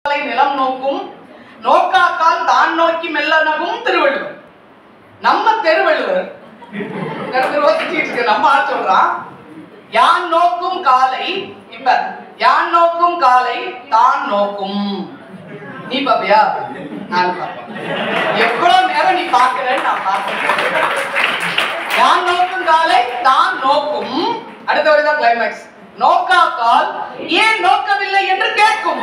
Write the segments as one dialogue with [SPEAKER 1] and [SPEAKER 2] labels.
[SPEAKER 1] காலை நிலம் நோக்கும் நோக்காக்கால் தான் நோக்கி மெல்லனகும் திருவள்ளுவர் நம்ம திருவள்ளுவர் சுத்திட்டு இருக்கு நம்ம ஆள் சொல்றான் யான் நோக்கும் காலை இப்ப யான் நோக்கும் காலை தான் நோக்கும் நீ பாப்பியா நான் பாப்பேன் எவ்வளவு நேரம் நீ பாக்குறேன்னு நான் பார்க்கிறேன் யான் நோக்கும் காலை தான் நோக்கும் அடுத்த வரைதான் கிளைமேக்ஸ் நோக்காக்கால் ஏன் நோக்கவில்லை என்று கேட்கும்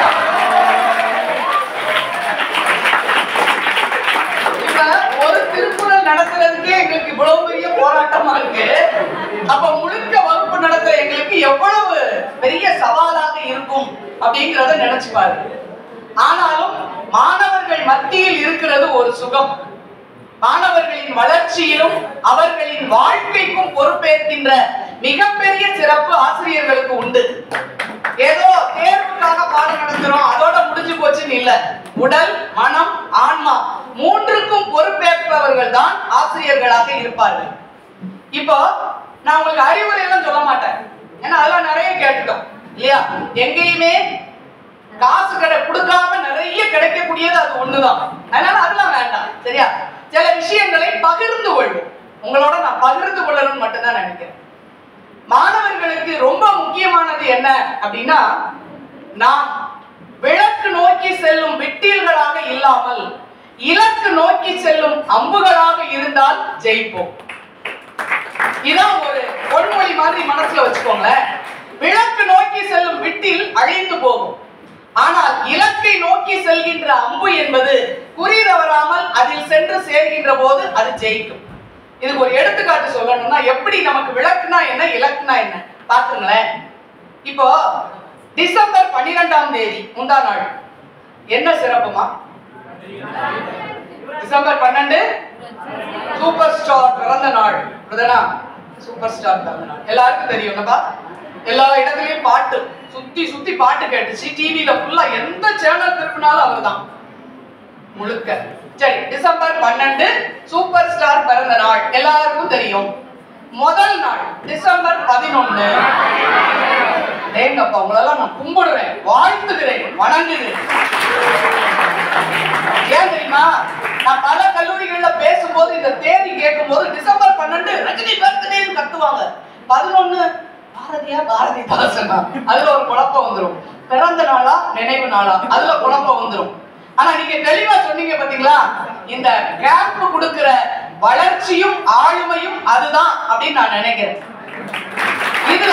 [SPEAKER 1] இப்ப ஒரு திருக்குறள் நடத்துறதுக்கே எங்களுக்கு இவ்வளவு பெரிய போராட்டமா இருக்கு அப்ப முழுக்க வகுப்பு நடத்துற எங்களுக்கு எவ்வளவு பெரிய சவாலாக இருக்கும் அப்படிங்கறத நினைச்சு பாருங்க ஆனாலும் மாணவர்கள் மத்தியில் இருக்கிறது ஒரு சுகம் மாணவர்களின் வளர்ச்சியிலும் அவர்களின் வாழ்க்கைக்கும் பொறுப்பேற்கின்ற மிகப்பெரிய சிறப்பு ஆசிரியர்களுக்கு உண்டு ஏதோ தேர்வுக்காக பாடம் நடத்துறோம் அதோட முடிஞ்சு போச்சுன்னு இல்ல உடல் மனம் ஆன்மா மூன்றுக்கும் பொறுப்பேற்பவர்கள் தான் ஆசிரியர்களாக இருப்பார்கள் இப்போ நான் உங்களுக்கு அறிவுரை எல்லாம் சொல்ல மாட்டேன் ஏன்னா அதெல்லாம் நிறைய கேட்டுட்டோம் இல்லையா எங்கேயுமே காசு கடை கொடுக்காம நிறைய கிடைக்கக்கூடியது அது ஒண்ணுதான் அதனால அதெல்லாம் வேண்டாம் சரியா சில விஷயங்களை பகிர்ந்து கொள்வோம் உங்களோட நான் பகிர்ந்து கொள்ளணும்னு மட்டும்தான் நினைக்கிறேன் மாணவர்களுக்கு ரொம்ப முக்கியமானது என்ன அப்படின்னா நாம் விளக்கு நோக்கி செல்லும் விட்டீல்களாக இல்லாமல் இலக்கு நோக்கி செல்லும் அம்புகளாக இருந்தால் ஜெயிப்போம் இதான் ஒரு பொன்மொழி மாதிரி மனசுல வச்சுக்கோங்களேன் விளக்கு நோக்கி செல்லும் விட்டில் அழிந்து போகும் ஆனால் இலக்கை நோக்கி செல்கின்ற அம்பு என்பது குறி தவறாமல் அதில் சென்று சேர்கின்ற போது அது ஜெயிக்கும் இதுக்கு ஒரு எடுத்துக்காட்டு சொல்லணும்னா எப்படி நமக்கு விளக்குனா என்ன இலக்குனா என்ன பாத்துங்களேன் இப்போ டிசம்பர் பன்னிரெண்டாம் தேதி முந்தா நாள் என்ன சிறப்புமா டிசம்பர் பன்னெண்டு சூப்பர் ஸ்டார் பிறந்த நாள் அப்படிதானா சூப்பர் ஸ்டார் பிறந்த நாள் எல்லாருக்கும் தெரியும்லப்பா எல்லா இடத்துலயும் பாட்டு சுத்தி சுத்தி பாட்டு கேட்டுச்சு டிவில ஃபுல்லா எந்த சேனல் திருப்பினாலும் அவர்தான் முழுக்க சரி டிசம்பர் பன்னெண்டு சூப்பர் ஸ்டார் பிறந்த நாள் எல்லாருக்கும் தெரியும் முதல் நாள் டிசம்பர் பதினொன்னு ஏங்கப்பா உங்களெல்லாம் நான் கும்பிடுறேன் வாழ்த்துகிறேன் வணங்குகிறேன் ஏன் தெரியுமா நான் பல கல்லூரிகள்ல பேசும்போது இந்த தேதி கேட்கும்போது டிசம்பர் பன்னெண்டு ரஜினி பர்த்டேன்னு கத்துவாங்க பதினொன்னு பாரதியா பாரதிதாசனா அதுல ஒரு குழப்பம் வந்துரும் பிறந்த நாளா நினைவு நாளா அதுல குழப்பம் வந்துரும் ஆனா நீங்க தெளிவா சொன்னீங்க பாத்தீங்களா இந்த கேப் கொடுக்கிற வளர்ச்சியும் ஆளுமையும் அதுதான் அப்படின்னு நான் நினைக்கிறேன் இதுல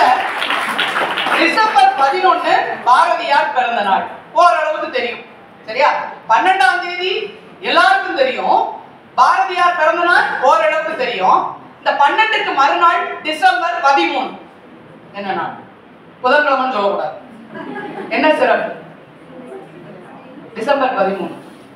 [SPEAKER 1] டிசம்பர் பதினொன்னு பாரதியார் பிறந்த நாள் ஓரளவுக்கு தெரியும் சரியா பன்னெண்டாம் தேதி எல்லாருக்கும் தெரியும் பாரதியார் பிறந்த நாள் ஓரளவுக்கு தெரியும் இந்த பன்னெண்டுக்கு மறுநாள் டிசம்பர் பதிமூணு என்ன நாள் புதன்கிழமைன்னு சொல்லக்கூடாது என்ன சிறப்பு டிசம்பர் பதிமூணு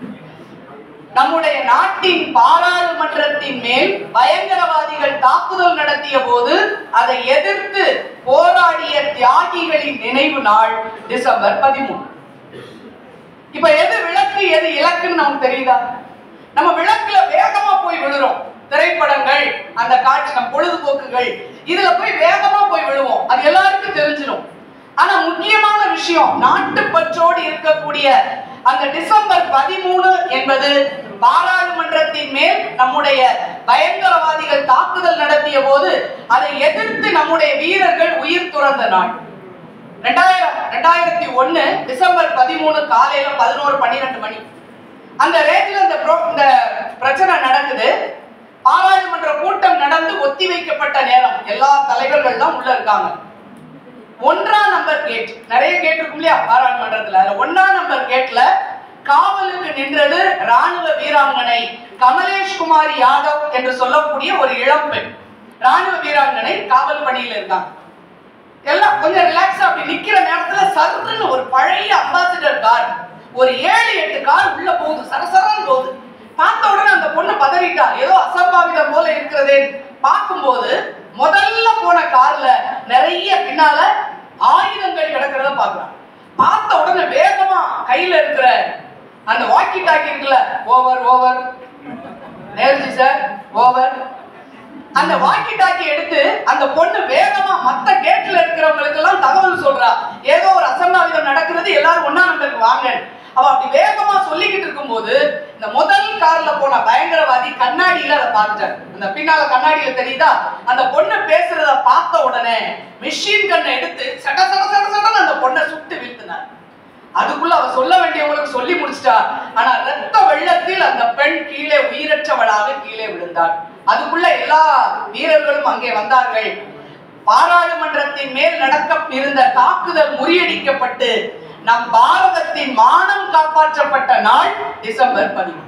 [SPEAKER 1] நம்முடைய நாட்டின் பாராளுமன்றத்தின் மேல் பயங்கரவாதிகள் தாக்குதல் நடத்திய போது அதை எதிர்த்து போராடிய தியாகிகளின் நினைவு நாள் டிசம்பர் பதிமூணு இப்ப எது விளக்கு எது இலக்குன்னு நமக்கு தெரியுதா நம்ம விளக்குல வேகமா போய் விழுறோம் திரைப்படங்கள் அந்த காட்சி நம் பொழுதுபோக்குகள் இதுல போய் வேகமா போய் விழுவோம் அது எல்லாருக்கும் தெரிஞ்சிடும் ஆனா முக்கியமான விஷயம் நாட்டுப்பற்றோடு இருக்கக்கூடிய அந்த டிசம்பர் பதிமூணு என்பது பாராளுமன்றத்தின் மேல் நம்முடைய பயங்கரவாதிகள் தாக்குதல் நடத்திய போது அதை எதிர்த்து நம்முடைய வீரர்கள் உயிர் துறந்த நாள் ரெண்டாயிரம் ரெண்டாயிரத்தி ஒண்ணு டிசம்பர் பதிமூணு காலையில பதினோரு பன்னிரெண்டு மணி அந்த ரேஞ்சில் இந்த ப்ரோ இந்த பிரச்சனை நடக்குது பாராளுமன்ற கூட்டம் நடந்து ஒத்தி வைக்கப்பட்ட நேரம் எல்லா தலைவர்கள்லாம் உள்ள இருக்காங்க ஒன்றாம் நம்பர் கேட் நிறைய கேட் இருக்கும் இல்லையா பாராளுமன்றத்துல அதுல ஒன்றாம் நம்பர் கேட்ல காவலுக்கு நின்றது ராணுவ வீராங்கனை கமலேஷ் குமாரி யாதவ் என்று சொல்லக்கூடிய ஒரு இளம்பெண் ராணுவ வீராங்கனை காவல் பணியில் இருக்காங்க எல்லாம் கொஞ்சம் ரிலாக்ஸா அப்படி நிக்கிற நேரத்துல சர்ன்னு ஒரு பழைய அம்பாசிடர் கார் ஒரு ஏழு எட்டு கார் உள்ள போகுது சரசரன்னு போகுது பார்த்த உடனே அந்த பொண்ணு பதறிட்டா ஏதோ அசம்பாவிதம் போல இருக்கிறதே பார்க்கும்போது முதல்ல போன கார்ல நிறைய பின்னால ஆயுதங்கள் கிடக்கிறத பாக்குறான் பார்த்த உடனே வேகமா கையில இருக்கிற அந்த வாக்கி டாக்கி இருக்குல்ல over over Nehruji sir over அந்த வாக்கி டாக்கி எடுத்து அந்த பொண்ணு வேகமா மத்த கேட்ல இருக்கிறவங்களுக்கு எல்லாம் தகவல் சொல்றா ஏதோ ஒரு அசம்பாவிதம் நடக்கிறது எல்லாரும் ஒண்ணா நம்பருக்கு வாங்க அவ அப்படி வேகமா சொல்லிக்கிட்டு இருக்கும்போது இந்த முதல் கார்ல போன பயங்கரவாதி கண்ணாடியில அதை பார்த்துட்டாரு அந்த பின்னால கண்ணாடியில தெரியுதா அந்த பொண்ணு பேசுறத பார்த்த உடனே மிஷின் கண்ணை எடுத்து சட சட சட சடன்னு அந்த பொண்ணை சுட்டு வீழ்த்தினார் அதுக்குள்ள அவ சொல்ல வேண்டியவங்களுக்கு சொல்லி முடிச்சிட்டா ஆனா ரத்த வெள்ளத்தில் அந்த பெண் கீழே உயிரற்றவளாக கீழே விழுந்தாள் அதுக்குள்ள எல்லா வீரர்களும் அங்கே வந்தார்கள் பாராளுமன்றத்தின் மேல் நடக்க இருந்த தாக்குதல் முறியடிக்கப்பட்டு நம் பாரதத்தின் மானம் காப்பாற்றப்பட்ட நாள் டிசம்பர் பதிமூணு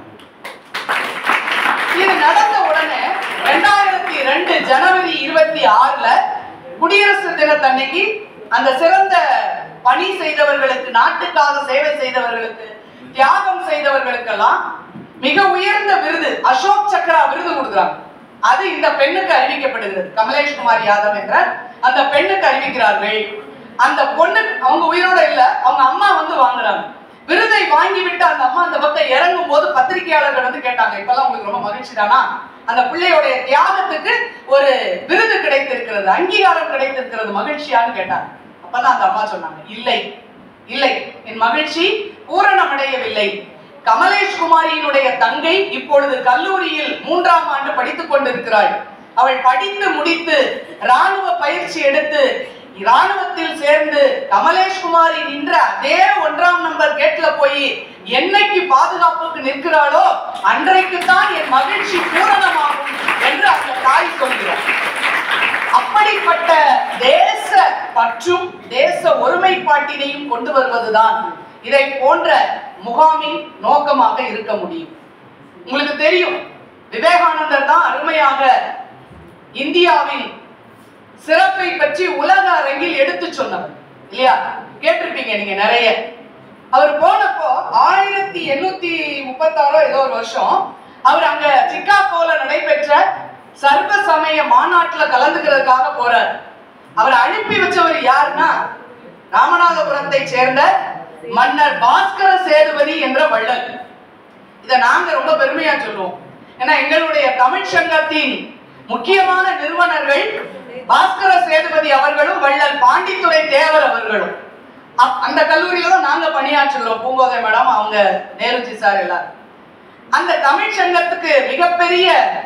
[SPEAKER 1] இது நடந்த உடனே ரெண்டாயிரத்தி ரெண்டு ஜனவரி இருபத்தி ஆறுல குடியரசு தினத்தன்னைக்கு அந்த சிறந்த பணி செய்தவர்களுக்கு நாட்டுக்காக சேவை செய்தவர்களுக்கு தியாகம் செய்தவர்களுக்கெல்லாம் மிக உயர்ந்த விருது அசோக் சக்ரா விருது கொடுக்குறாங்க அது இந்த பெண்ணுக்கு அறிவிக்கப்படுகிறது கமலேஷ் குமார் யாதவ் என்ற அந்த பெண்ணுக்கு அறிவிக்கிறார்கள் அந்த பொண்ணு அவங்க உயிரோட இல்ல அவங்க அம்மா வந்து வாங்குறாங்க விருதை வாங்கி விட்டு அந்த அம்மா அந்த பக்கம் இறங்கும் போது பத்திரிகையாளர்கள் வந்து கேட்டாங்க இப்பெல்லாம் உங்களுக்கு ரொம்ப மகிழ்ச்சி தானா அந்த பிள்ளையோடைய தியாகத்துக்கு ஒரு விருது கிடைத்திருக்கிறது அங்கீகாரம் கிடைத்திருக்கிறது மகிழ்ச்சியான்னு கேட்டாங்க அப்பதான் அந்த அம்மா சொன்னாங்க இல்லை இல்லை என் மகிழ்ச்சி பூரணமடையவில்லை கமலேஷ் குமாரியினுடைய தங்கை இப்பொழுது கல்லூரியில் மூன்றாம் ஆண்டு படித்துக் கொண்டிருக்கிறாள் அவள் படித்து முடித்து ராணுவ பயிற்சி எடுத்து ராணுவத்தில் சேர்ந்து கமலேஷ் குமாரி நின்ற அதே ஒன்றாம் நம்பர் கேட்ல போய் என்னைக்கு பாதுகாப்புக்கு நிற்கிறாளோ அன்றைக்கு தான் என் மகிழ்ச்சி பூரணமாகும் என்று அந்த தாய் சொல்கிறார் அப்படிப்பட்ட தேச பற்றும் தேச ஒருமைப்பாட்டினையும் கொண்டு வருவதுதான் இதை போன்ற முகாமின் நோக்கமாக இருக்க முடியும் உங்களுக்கு தெரியும் விவேகானந்தர் தான் அருமையாக இந்தியாவின் சிறப்பை பற்றி உலக அரங்கில் எடுத்து சொன்னவர் இல்லையா கேட்டிருப்பீங்க நீங்க நிறைய அவர் போனப்போ ஆயிரத்தி எண்ணூத்தி முப்பத்தாறோ ஏதோ ஒரு வருஷம் அவர் அங்க சிக்காகோல நடைபெற்ற சர்வ சமய மாநாட்டுல கலந்துக்கிறதுக்காக போறார் அவர் அனுப்பி வச்சவர் யாருன்னா ராமநாதபுரத்தை சேர்ந்த மன்னர் பாஸ்கர சேதுபதி என்ற வள்ளல் இத நாங்க ரொம்ப பெருமையா சொல்லுவோம் ஏன்னா எங்களுடைய தமிழ் சங்கத்தின் முக்கியமான நிறுவனர்கள் பாஸ்கர சேதுபதி அவர்களும் வள்ளல் பாண்டித்துறை தேவர் அவர்களும் அப்- அந்த கல்லூரியில தான் நாங்க பணியாற்றுகிறோம் பூங்கோதை மேடம் அவங்க நேருஜி சார் எல்லாரும் அந்த தமிழ் சங்கத்துக்கு மிகப்பெரிய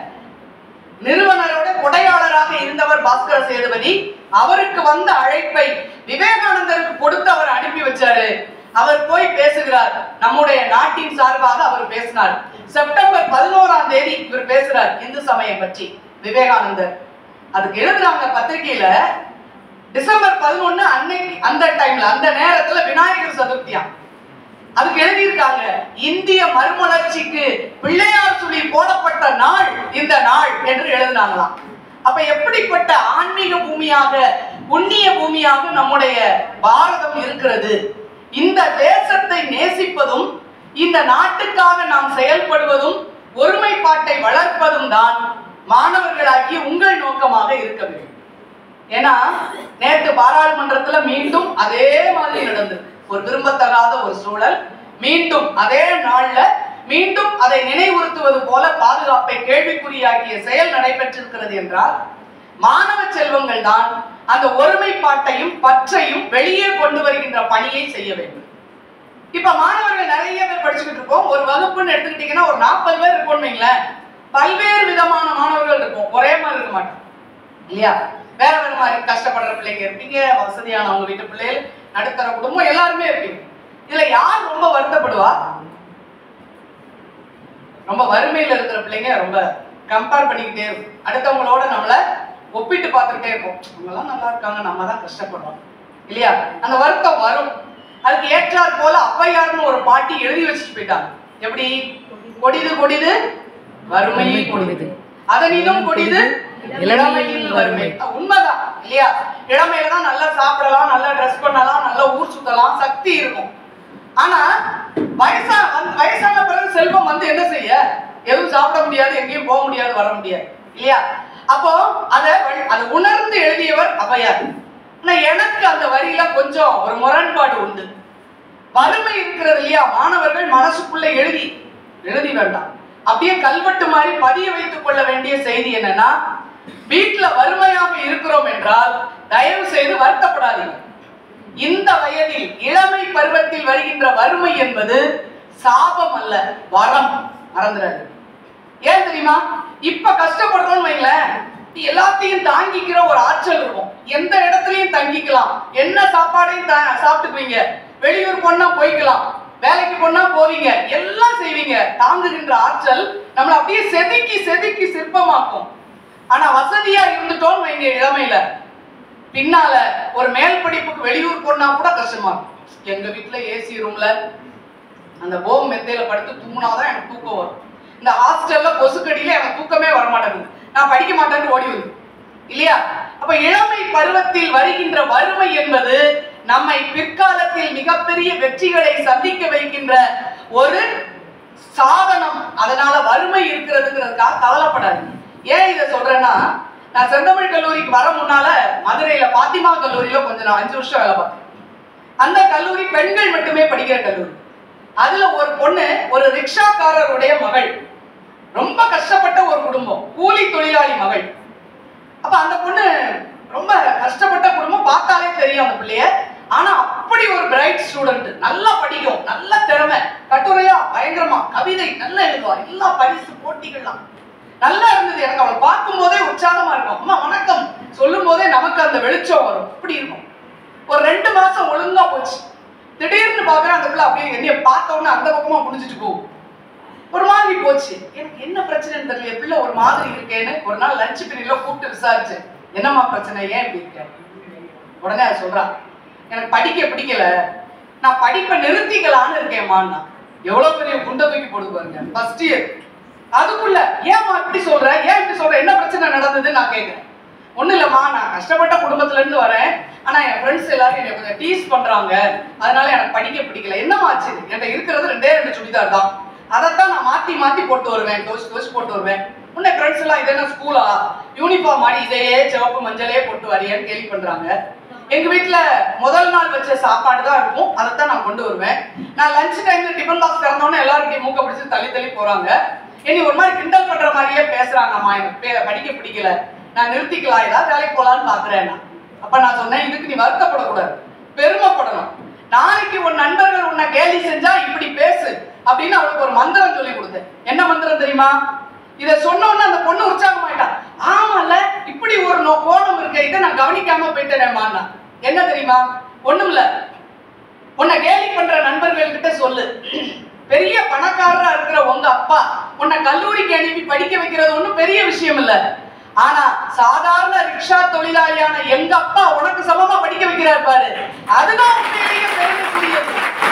[SPEAKER 1] நிறுவனரோட கொடையாளராக இருந்தவர் பாஸ்கர சேதுபதி அவருக்கு வந்த அழைப்பை விவேகானந்தருக்கு கொடுத்து அவர் அனுப்பி வச்சாரு அவர் போய் பேசுகிறார் நம்முடைய நாட்டின் சார்பாக அவர் பேசினார் செப்டம்பர் பதினோராம் தேதி இவர் பேசுறார் இந்து சமயம் பற்றி விவேகானந்தர் அதுக்கு எழுதுறாங்க பத்திரிகையில டிசம்பர் பதினொன்னு அன்னைக்கு அந்த டைம்ல அந்த நேரத்துல விநாயகர் சதுர்த்தியா அதுக்கு எழுதியிருக்காங்க இந்திய மறுமலர்ச்சிக்கு பிள்ளையார் சுழி போடப்பட்ட நாள் இந்த நாள் என்று எழுதினாங்களாம் அப்ப எப்படிப்பட்ட ஆன்மீக பூமியாக புண்ணிய பூமியாக நம்முடைய பாரதம் இருக்கிறது இந்த தேசத்தை நேசிப்பதும் இந்த நாட்டுக்காக நாம் செயல்படுவதும் ஒருமைப்பாட்டை வளர்ப்பதும் தான் மாணவர்களாகிய உங்கள் நோக்கமாக இருக்க வேண்டும் ஏன்னா நேற்று பாராளுமன்றத்துல மீண்டும் அதே மாதிரி நடந்தது ஒரு விரும்பத்தகாத ஒரு சூழல் மீண்டும் அதே நாள்ல மீண்டும் அதை நினைவுறுத்துவது போல பாதுகாப்பை கேள்விக்குறியாக்கிய செயல் நடைபெற்றிருக்கிறது என்றால் மாணவ செல்வங்கள் தான் அந்த ஒருமைப்பாட்டையும் பற்றையும் வெளியே கொண்டு வருகின்ற பணியை செய்ய வேண்டும் இப்ப மாணவர்கள் நிறைய பேர் படிச்சுக்கிட்டு இருக்கோம் ஒரு வகுப்புன்னு எடுத்துக்கிட்டீங்கன்னா ஒரு நாற்பது பேர் இருக்கோம்னு வைங்களேன் பல்வேறு விதமான மாணவர்கள் இருக்கும் ஒரே மாதிரி இருக்க மாட்டோம் இல்லையா வேற வேற மாதிரி கஷ்டப்படுற பிள்ளைங்க இருப்பீங்க வசதியானவங்க வீட்டு பிள்ளைகள் நடுத்தர குடும்பம் எல்லாருமே இருப்பீங்க இதுல யார் ரொம்ப வருத்தப்படுவா ரொம்ப வறுமையில இருக்கிற பிள்ளைங்க ரொம்ப கம்பேர் பண்ணிக்கிட்டே இருக்கும் அடுத்தவங்களோட நம்மள ஒப்பிட்டு பார்த்துக்கிட்டே இருப்போம் அவங்கெல்லாம் நல்லா இருக்காங்க நம்ம தான் கஷ்டப்படுறோம் இல்லையா அந்த வருத்தம் வரும் அதுக்கு ஏற்றாற் போல ஔவையார்னு ஒரு பாட்டி எழுதி வச்சுட்டு போயிட்டாங்க எப்படி கொடிது கொடிது வறுமையில் கொடிது அதனினும் கொடிது இளமையில் வறுமை அது உண்மைதான் இல்லையா இளமையில தான் நல்லா சாப்பிடலாம் நல்லா ட்ரெஸ் பண்ணலாம் நல்லா ஊர் சுத்தலாம் சக்தி இருக்கும் ஆனா வயசா வந்து வயசான பிறகு செல்வம் வந்து என்ன செய்ய எதுவும் சாப்பிட முடியாது எங்கேயும் போக முடியாது வர முடியாது இல்லையா அப்போ அதை வ- அதை உணர்ந்து எழுதியவர் ஔவையார் ஆனா எனக்கு அந்த வரியில கொஞ்சம் ஒரு முரண்பாடு உண்டு வறுமை இருக்கிறது இல்லையா மாணவர்கள் மனசுக்குள்ள எழுதி எழுதி வேண்டாம் அப்படியே கல்வெட்டு மாதிரி பதிய வைத்துக் கொள்ள வேண்டிய செய்தி என்னன்னா வீட்டுல வறுமையாக இருக்கிறோம் என்றால் தயவு செய்து வருத்தப்படாதீங்க இந்த வயதில் இளமை பருவத்தில் வருகின்ற வறுமை என்பது சாபம் அல்ல வரம் மறந்துடாது ஏன் தெரியுமா இப்ப கஷ்டப்படுறோம்னு வைங்களேன் எல்லாத்தையும் தாங்கிக்கிற ஒரு ஆற்றல் இருக்கும் எந்த இடத்துலயும் தங்கிக்கலாம் என்ன சாப்பாடையும் தா- சாப்பிட்டுக்குவீங்க வெளியூர் போனா போய்க்கலாம் வேலைக்கு போனா போவீங்க எல்லாம் செய்வீங்க தாங்குகின்ற ஆற்றல் நம்மளை அப்படியே செதுக்கி செதுக்கி சிற்பமாக்கும் ஆனா வசதியா இருந்துட்டோம்னு வைங்க இளமையில பின்னால ஒரு மேல் படிப்புக்கு வெளியூர் போனா கூட கஷ்டமா இருக்கும் எங்க வீட்டுல ஏசி ரூம்ல அந்த போம் மெத்தையில படுத்து தூங்கினாதான் எனக்கு தூக்கம் வரும் இந்த ஹாஸ்டல்ல கொசுக்கடியில எனக்கு தூக்கமே வர மாட்டேங்குது நான் படிக்க மாட்டேன்னு ஓடி வந்து இல்லையா அப்ப இளமை பருவத்தில் வருகின்ற வறுமை என்பது நம்மை பிற்காலத்தில் மிகப்பெரிய வெற்றிகளை சந்திக்க வைக்கின்ற ஒரு சாதனம் அதனால வறுமை இருக்கிறதுங்கிறதுக்காக கவலைப்படாதீங்க ஏன் இதை சொல்றேன்னா நான் செந்தமிழ் கல்லூரிக்கு வர முன்னால மதுரையில பாத்திமா கல்லூரியில கொஞ்சம் நான் அஞ்சு வருஷம் வேலை பார்த்தேன் அந்த கல்லூரி பெண்கள் மட்டுமே படிக்கிற கல்லூரி அதுல ஒரு பொண்ணு ஒரு ரிக்ஷாக்காரருடைய மகள் ரொம்ப கஷ்டப்பட்ட ஒரு குடும்பம் கூலி தொழிலாளி மகள் அப்ப அந்த பொண்ணு ரொம்ப கஷ்டப்பட்ட குடும்பம் பார்த்தாலே தெரியும் அந்த பிள்ளைய ஆனா அப்படி ஒரு பிரைட் ஸ்டூடெண்ட் நல்லா படிக்கும் நல்ல திறமை கட்டுரையா பயங்கரமா கவிதை நல்லா எழுதுவா எல்லா பரிசு போட்டிகள்லாம் நல்லா இருந்தது எனக்கு அவளை பார்க்கும் போதே உற்சாகமா இருக்கும் அம்மா வணக்கம் சொல்லும் போதே நமக்கு அந்த வெளிச்சம் வரும் இப்படி இருக்கும் ஒரு ரெண்டு மாசம் ஒழுங்கா போச்சு திடீர்னு பாக்குறேன் அந்த பிள்ளை அப்படியே என்னைய பார்த்த உடனே அந்த பக்கமா புடிச்சிட்டு போகும் ஒரு மாதிரி போச்சு எனக்கு என்ன பிரச்சனைன்னு தெரியல என் பிள்ளை ஒரு மாதிரி இருக்கேன்னு ஒரு நாள் லஞ்ச் பீரியட்ல கூப்பிட்டு விசாரிச்சேன் என்னம்மா பிரச்சனை ஏன் இப்படி இருக்க உடனே அது சொல்றான் எனக்கு படிக்க பிடிக்கல நான் படிப்பை நிறுத்திக்கலான்னு இருக்கேன்மான்னா எவ்வளவு பெரிய குண்டை தூக்கி போடு பாருங்க ஃபர்ஸ்ட் இயர் அதுக்குள்ள ஏம்மா இப்படி சொல்ற ஏன் இப்படி சொல்ற என்ன பிரச்சனை நடந்ததுன்னு நான் கேட்கிறேன் ஒண்ணும் இல்லம்மா நான் கஷ்டப்பட்ட குடும்பத்துல இருந்து வரேன் ஆனா என் ஃப்ரெண்ட்ஸ் எல்லாரும் என்னை கொஞ்சம் டீஸ் பண்றாங்க அதனால எனக்கு படிக்க பிடிக்கல என்னம்மா ஆச்சு என்கிட்ட இருக்கிறது ரெண்டே ரெண்டு சுடிதார் தான் அதைத்தான் நான் மாத்தி மாத்தி போட்டு வருவேன் தோச்சு தோச்சு போட்டு வருவேன் உன்னை ஃப்ரெண்ட்ஸ் எல்லாம் இது என்ன ஸ்கூலா யூனிஃபார்ம் மாதிரி இதையே சிவப்பு மஞ்சளே போட்டு வரியேன்னு கேள்வி பண்றாங்க எங்க வீட்ல முதல் நாள் வச்ச சாப்பாடு தான் இருக்கும் அதைத்தான் நான் கொண்டு வருவேன் நான் லஞ்ச் டைம்ல டிஃபன் பாக்ஸ் திறந்தோன்னே எல்லாரும் இப்படி மூக்க பிடிச்சு தள்ளி தள்ளி போறாங்க என்னை ஒரு மாதிரி கிண்டல் பண்ற மாதிரியே பேசுறாங்கம்மா எனக்கு பே- படிக்க பிடிக்கல நான் நிறுத்திக்கலாம் ஏதாவது வேலைக்கு போலான்னு பாக்குறேன் நான் அப்ப நான் சொன்னேன் இதுக்கு நீ வருத்தப்படக்கூடாது பெருமைப்படணும் நாளைக்கு உன் நண்பர்கள் உன்னை கேலி செஞ்சா இப்படி பேசு அப்படின்னு அவளுக்கு ஒரு மந்திரம் சொல்லி கொடுத்தேன் என்ன மந்திரம் தெரியுமா இத சொன்ன உடனே அந்த பொண்ணு உற்சாகமாயிட்டா ஆமால இப்படி ஒரு நோ- கோணம் இருக்க இதை நான் கவனிக்காம போயிட்டேனேமான்னா என்ன தெரியுமா ஒண்ணுமில்ல உன்னை கேலி பண்ற நண்பர்கள் கிட்ட சொல்லு பெரிய பணக்காரரா இருக்கிற உங்க அப்பா உன்னை கல்லூரிக்கு அனுப்பி படிக்க வைக்கிறது ஒண்ணும் பெரிய விஷயம் இல்ல ஆனா சாதாரண ரிக்ஷா தொழிலாளியான எங்க அப்பா உனக்கு சமமா படிக்க வைக்கிறார் பாரு அதுதான் உண்மையிலேயே பெருமைக்குரியது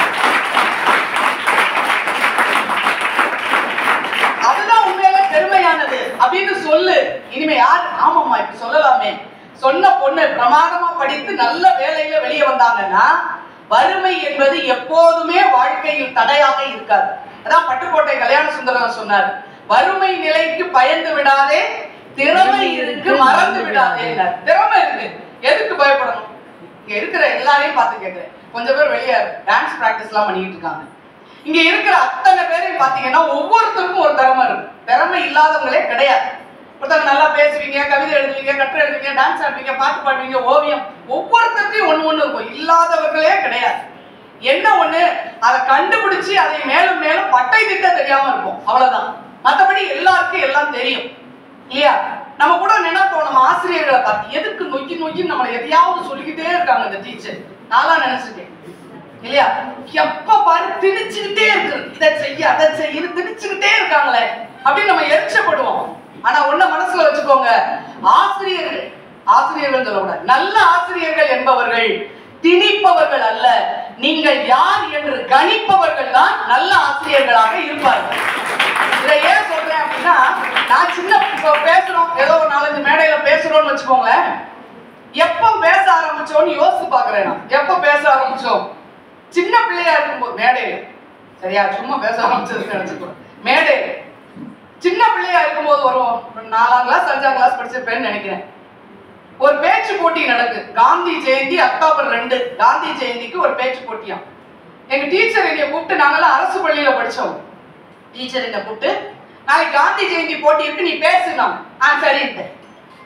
[SPEAKER 1] அதுதான் உண்மையில பெருமையானது அப்படின்னு சொல்லு இனிமே யார் ஆமாம்மா இப்படி சொல்லலாமே சொன்ன பொண்ணு பிரமாதமா படித்து நல்ல வேலையில வெளியே வந்தாங்கன்னா வறுமை என்பது எப்போதுமே வாழ்க்கையில் தடையாக இருக்காது அதான் பட்டுக்கோட்டை கல்யாண சுந்தரம் சொன்னார் வறுமை நிலைக்கு பயந்து விடாதே திறமை இருக்கு மறந்து விடாதே திறமை இருக்கு எதுக்கு பயப்படணும் இங்க இருக்கிற எல்லாரையும் பார்த்து கேட்கிறேன் கொஞ்சம் பேர் வெளியே டான்ஸ் பிராக்டிஸ் எல்லாம் பண்ணிட்டு இருக்காங்க இங்க இருக்கிற அத்தனை பேரையும் பாத்தீங்கன்னா ஒவ்வொருத்தருக்கும் ஒரு திறமை இருக்கும் திறமை இல்லாதவங்களே கிடையாது ஒருத்தவங்க நல்லா பேசுவீங்க கவிதை எழுதுவீங்க கட்டுரை எழுதுவீங்க டான்ஸ் ஆடுவீங்க பாட்டு பாடுவீங்க ஓவியம் ஒவ்வொருத்தருக்கும் ஒண்ணு ஒண்ணு இருக்கும் இல்லாதவர்களே கிடையாது என்ன ஒண்ணு அதை கண்டுபிடிச்சு அதை மேலும் மேலும் பட்டை திட்ட தெரியாம இருக்கும் அவ்வளவுதான் மத்தபடி எல்லாருக்கும் எல்லாம் தெரியும் இல்லையா நம்ம கூட நினைப்போம் நம்ம ஆசிரியர்களை பார்த்து எதுக்கு நொக்கி நொக்கி நம்மளை எதையாவது சொல்லிக்கிட்டே இருக்காங்க இந்த டீச்சர் நான்லாம் நினைச்சிருக்கேன் இல்லையா எப்ப பாரு திணிச்சுக்கிட்டே இருக்கு இதை செய்ய அதை செய்ய இது திணிச்சுக்கிட்டே இருக்காங்களே அப்படின்னு நம்ம எரிச்சப்படுவோம் ஆனா ஒண்ண மனசுல வச்சுக்கோங்க ஆசிரியர்கள் ஆசிரியர்கள் சொல்லக்கூடாது நல்ல ஆசிரியர்கள் என்பவர்கள் திணிப்பவர்கள் அல்ல நீங்கள் யார் என்று கணிப்பவர்கள் தான் நல்ல ஆசிரியர்களாக இருப்பார்கள் இதை ஏன் சொல்றேன் அப்படின்னா நான் சின்ன இப்போ பேசுறோம் ஏதோ ஒரு நாலஞ்சு மேடையில பேசுறோம்னு வச்சுக்கோங்களேன் எப்போ பேச ஆரம்பிச்சோம்னு யோசிச்சு பாக்குறேன் நான் எப்போ பேச ஆரம்பிச்சோம் சின்ன பிள்ளையா இருக்கும்போது மேடையில சரியா சும்மா பேச ஆரம்பிச்சதுன்னு நினைச்சுக்கோ மேடையில சின்ன பிள்ளையா இருக்கும்போது வரும் ஒரு நாலாம் கிளாஸ் அஞ்சாம் கிளாஸ் படிச்சிருப்பேன்னு நினைக்கிறேன் ஒரு பேச்சு போட்டி நடக்கு காந்தி ஜெயந்தி அக்டோபர் ரெண்டு காந்தி ஜெயந்திக்கு ஒரு பேச்சு போட்டியா எங்க டீச்சர் என்னைய கூப்பிட்டு நாங்கெல்லாம் அரசு பள்ளியில படிச்சோம் டீச்சர் என்ன கூப்பிட்டு நாளைக்கு காந்தி ஜெயந்தி போட்டி இருக்கு நீ பேசுனாங்க ஆ சரின்ட்டு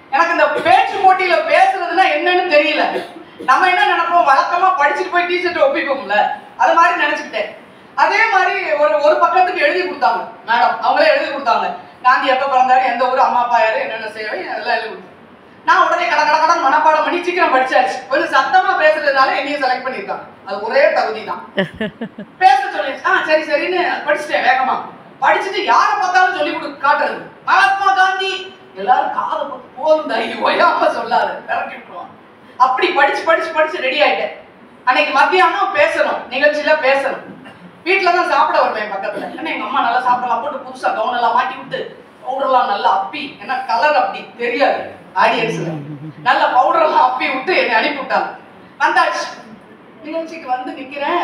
[SPEAKER 1] எனக்கு இந்த பேச்சு போட்டியில பேசுறதுன்னா என்னன்னு தெரியல நம்ம என்ன நினைப்போம் வழக்கமா படிச்சுட்டு போய் டீச்சர்ட்ட ஒப்பிப்போம்ல அது மாதிரி நினைச்சுக்கிட்டேன் அதே மாதிரி ஒரு ஒரு பக்கத்துக்கு எழுதி கொடுத்தாங்க மேடம் அவங்களே எழுதி கொடுத்தாங்க காந்தி எப்ப பிறந்தாரு எந்த ஊர் அம்மா அப்பா யாரு என்னென்ன சேவை அதெல்லாம் எழுதி கொடுத்தாங்க நான் உடனே கட கட கடன் மனப்பாடம் பண்ணி சீக்கிரம் படிச்சாச்சு கொஞ்சம் சத்தமா பேசுறதுனால என்னையும் செலக்ட் பண்ணிருக்காங்க அது ஒரே தகுதி தான் பேச சொல்லி ஆ சரி சரின்னு படிச்சுட்டேன் வேகமா படிச்சுட்டு யாரை பார்த்தாலும் சொல்லி கொடு காட்டுறது மகாத்மா காந்தி எல்லாரும் காதை பத்து போதும் தாயி ஒயாம சொல்லாது இறக்கி விட்டுருவான் அப்படி படிச்சு படிச்சு படிச்சு ரெடி ஆயிட்டேன் அன்னைக்கு மத்தியானம் பேசணும் நிகழ்ச்சியில பேசணும் வீட்டுல தான் சாப்பிட வருவேன் பக்கத்துல ஏன்னா எங்க அம்மா நல்லா சாப்பிடலாம் போட்டு புதுசா கவுன் எல்லாம் மாட்டி விட்டு பவுடர்லாம் நல்லா அப்பி ஏன்னா கலர் அப்படி தெரியாது ஆடியன்ஸ்ல நல்ல பவுடர் எல்லாம் அப்பி விட்டு என்னை அனுப்பி விட்டாங்க வந்தாச்சு நிகழ்ச்சிக்கு வந்து நிக்கிறேன்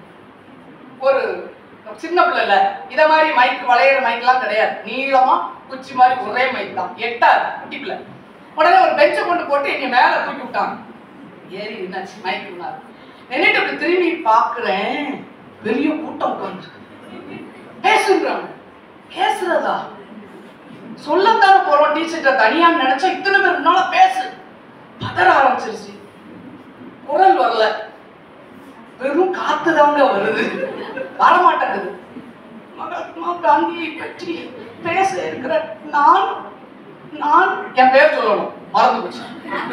[SPEAKER 1] ஒரு சின்ன பிள்ளைல இத மாதிரி மைக் வளையிற மைக்லாம் கிடையாது நீளமா குச்சி மாதிரி ஒரே மைக் தான் எட்டாது குட்டி பிள்ளை உடனே ஒரு பெஞ்சை கொண்டு போட்டு என்னை மேல தூக்கி விட்டாங்க ஏறி என்னாச்சு மைக் நின்னுட்டு இப்படி திரும்பி பாக்குறேன் பெரிய கூட்டம் உட்கார்ந்து பேசுன்றாங்க பேசுறதா சொல்லத்தானே போறோம் டீச்சர்கிட்ட தனியா நினைச்சா இத்தனை பேர் முன்னால பேசு பதற ஆரம்பிச்சிருச்சு குரல் வரல வெறும் காத்து தாங்க வருது வரமாட்டேங்குது மகாத்மா காந்தியை பற்றி பேச இருக்கிற நான் நான் என் பேர் சொல்லணும் மறந்து போச்சு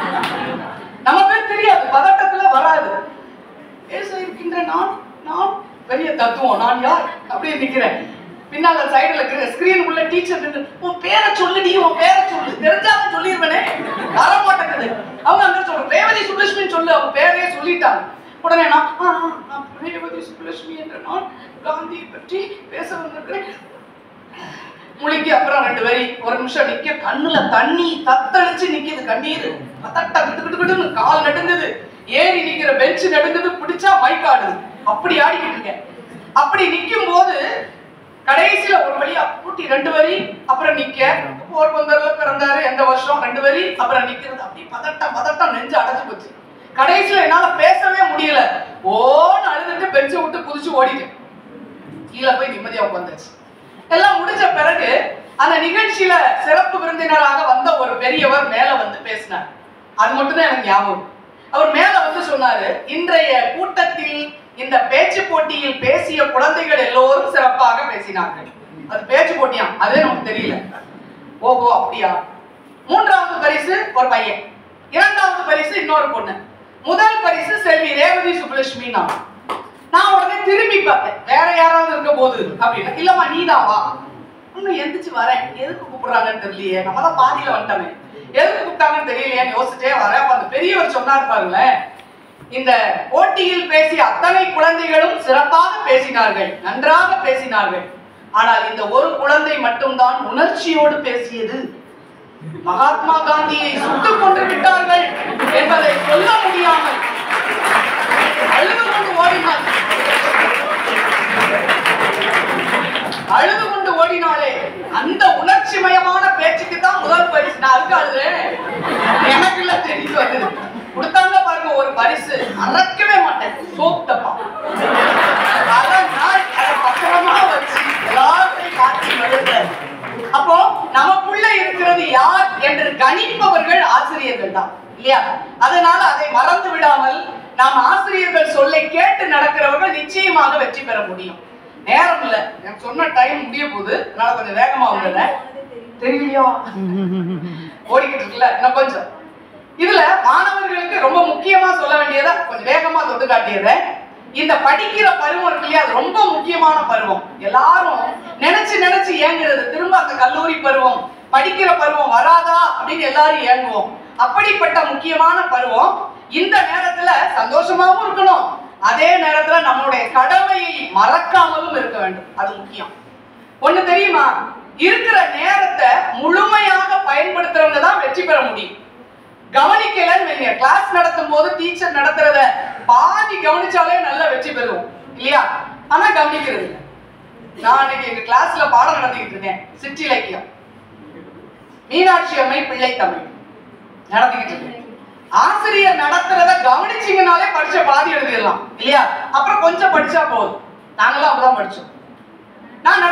[SPEAKER 1] நம்ம பேர் தெரியாது பதட்டத்துல வராது பேச இருக்கின்ற நான் நான் பெரிய தத்துவம் நான் யார் அப்படியே நிக்கிறேன் பின்னால சைடுல இருக்கிற ஸ்கிரீன் உள்ள டீச்சர் நின்று உன் பேரை சொல்லுடி உன் பேரை சொல்லு தெரிஞ்சாலும் சொல்லிருவனே வர மாட்டேங்குது அவங்க அங்க சொல்ற ரேவதி சுப்லட்சுமி சொல்லு அவங்க பேரையே சொல்லிட்டாங்க உடனே நான் "ஆ, ஆ, நான் ரேவதி சுப்லட்சுமி என்ற நான் காந்தியை பற்றி பேச வந்திருக்கிறேன் முழுங்கி அப்புறம் ரெண்டு வரி ஒரு நிமிஷம் நிக்க கண்ணுல தண்ணி தத்தளிச்சு நிக்குது கண்ணீர் தட்ட கிட்டு கிட்டு கிட்டுன்னு கால் நடுங்குது ஏறி நிக்கிற பெஞ்ச் நடுங்குது பிடிச்சா மைக்காடுது அப்படி ஆடிக்கிட்டு இருக்கேன் அப்படி நிக்கும் போது கடைசியில ஒரு வழியா கூட்டி ரெண்டு வரி அப்புறம் நிக்க போர்பந்தர்ல பிறந்தாரு எந்த வருஷம் ரெண்டு வரி அப்புறம் நிக்கிறது அப்படி பதட்டம் பதட்டம் நெஞ்சு அடைச்சு போச்சு கடைசியில என்னால பேசவே முடியல ஓன்னு அழுதுட்டு பெஞ்சை விட்டு குதிச்சு ஓடிட்டேன் கீழே போய் நிம்மதியா உட்காந்துச்சு எல்லாம் முடிஞ்ச பிறகு அந்த நிகழ்ச்சியில சிறப்பு விருந்தினராக வந்த ஒரு பெரியவர் மேல வந்து பேசினார் அது மட்டும் தான் எனக்கு ஞாபகம் அவர் மேல வந்து சொன்னாரு இன்றைய கூட்டத்தில் இந்த பேச்சு போட்டியில் பேசிய குழந்தைகள் எல்லோரும் சிறப்பாக பேசினார்கள் அது பேச்சு போட்டியாம் அதே நமக்கு தெரியல ஓஹோ அப்படியா மூன்றாவது பரிசு ஒரு பையன் இரண்டாவது பரிசு இன்னொரு பொண்ணு முதல் பரிசு செல்வி ரேவதி சுப்புலட்சுமி நான் நான் உடனே திரும்பி பார்த்தேன் வேற யாராவது இருக்க போது அப்படின்னு இல்லம்மா நீதான் வா இன்னும் எந்திரிச்சு வரேன் எதுக்கு கூப்பிடுறாங்கன்னு தெரியலையே நம்ம தான் பாதியில வந்துட்டோமே எதுக்கு கூப்பிட்டாங்கன்னு தெரியலையேன்னு யோசிச்சிட்டே வரேன் அப்ப அந்த பெரியவர் சொன்னார் பாருங்களேன் இந்த போட்டியில் பேசிய அத்தனை குழந்தைகளும் சிறப்பாக பேசினார்கள் நன்றாக பேசினார்கள் ஆனால் இந்த ஒரு குழந்தை மட்டும்தான் உணர்ச்சியோடு பேசியது மகாத்மா காந்தியை சுட்டுக் கொண்டு விட்டார்கள் என்பதை சொல்ல முடியாமல் அழுது கொண்டு ஓடினாள் அழுது கொண்டு ஓடினாளே அந்த உணர்ச்சிமயமான பேச்சுக்கு தான் முதல் பரிசு நான் அதுக்கு அழுதேன் எனக்கு இல்ல தெரிஞ்சு வந்தது கொடுத்தாங்க பாருங்க ஒரு பரிசு மறக்கவே மாட்டேன் சோப் டப்பா அதை நான் அதை பத்திரமா வச்சு எல்லாத்தையும் காட்சி எழுதுறேன் அப்போ நமக்குள்ள இருக்கிறது யார் என்று கணிப்பவர்கள் ஆசிரியர்கள் தான் இல்லையா அதனால அதை மறந்து விடாமல் நாம் ஆசிரியர்கள் சொல்லை கேட்டு நடக்கிறவர்கள் நிச்சயமாக வெற்றி பெற முடியும் நேரம் இல்ல எனக்கு சொன்ன டைம் முடிய போகுது அதனால கொஞ்சம் வேகமா வந்துடுறேன் தெரியலையா ஓடிக்கிட்டு இருக்குல்ல இன்னும் கொஞ்சம் இதுல மாணவர்களுக்கு ரொம்ப முக்கியமா சொல்ல வேண்டியதை கொஞ்சம் வேகமா தொட்டு காட்டிடுறேன் இந்த படிக்கிற பருவம் இருக்கு இல்லையா அது ரொம்ப முக்கியமான பருவம் எல்லாரும் நினைச்சு நினைச்சு ஏங்குறது திரும்ப அந்த கல்லூரி பருவம் படிக்கிற பருவம் வராதா அப்படின்னு எல்லாரும் ஏங்குவோம் அப்படிப்பட்ட முக்கியமான பருவம் இந்த நேரத்துல சந்தோஷமாவும் இருக்கணும் அதே நேரத்துல நம்மளுடைய கடமையை மறக்காமலும் இருக்க வேண்டும் அது முக்கியம் ஒண்ணு தெரியுமா இருக்கிற நேரத்தை முழுமையாக பயன்படுத்துறவங்க தான் வெற்றி பெற முடியும் கவனிக்கலன்னு வைங்க கிளாஸ் நடத்தும் போது டீச்சர் நடத்துறத பாதி கவனிச்சாலே நல்ல வெற்றி பெறுவோம் இல்லையா ஆனா கவனிக்கிறது இல்ல நான் இன்னைக்கு எங்க கிளாஸ்ல பாடம் நடத்திக்கிட்டு இருக்கேன் சிற்றிலக்கியம் மீனாட்சி அம்மை பிள்ளை தமிழ் நடத்திக்கிட்டு இருக்கேன் ஆசிரியர் நடத்துறத கவனிச்சீங்கனாலே படிச்ச பாதி எழுதிடலாம் இல்லையா அப்புறம் கொஞ்சம் படிச்சா போதும் நாங்களாம் அப்பதான் படிச்சோம் நான் நட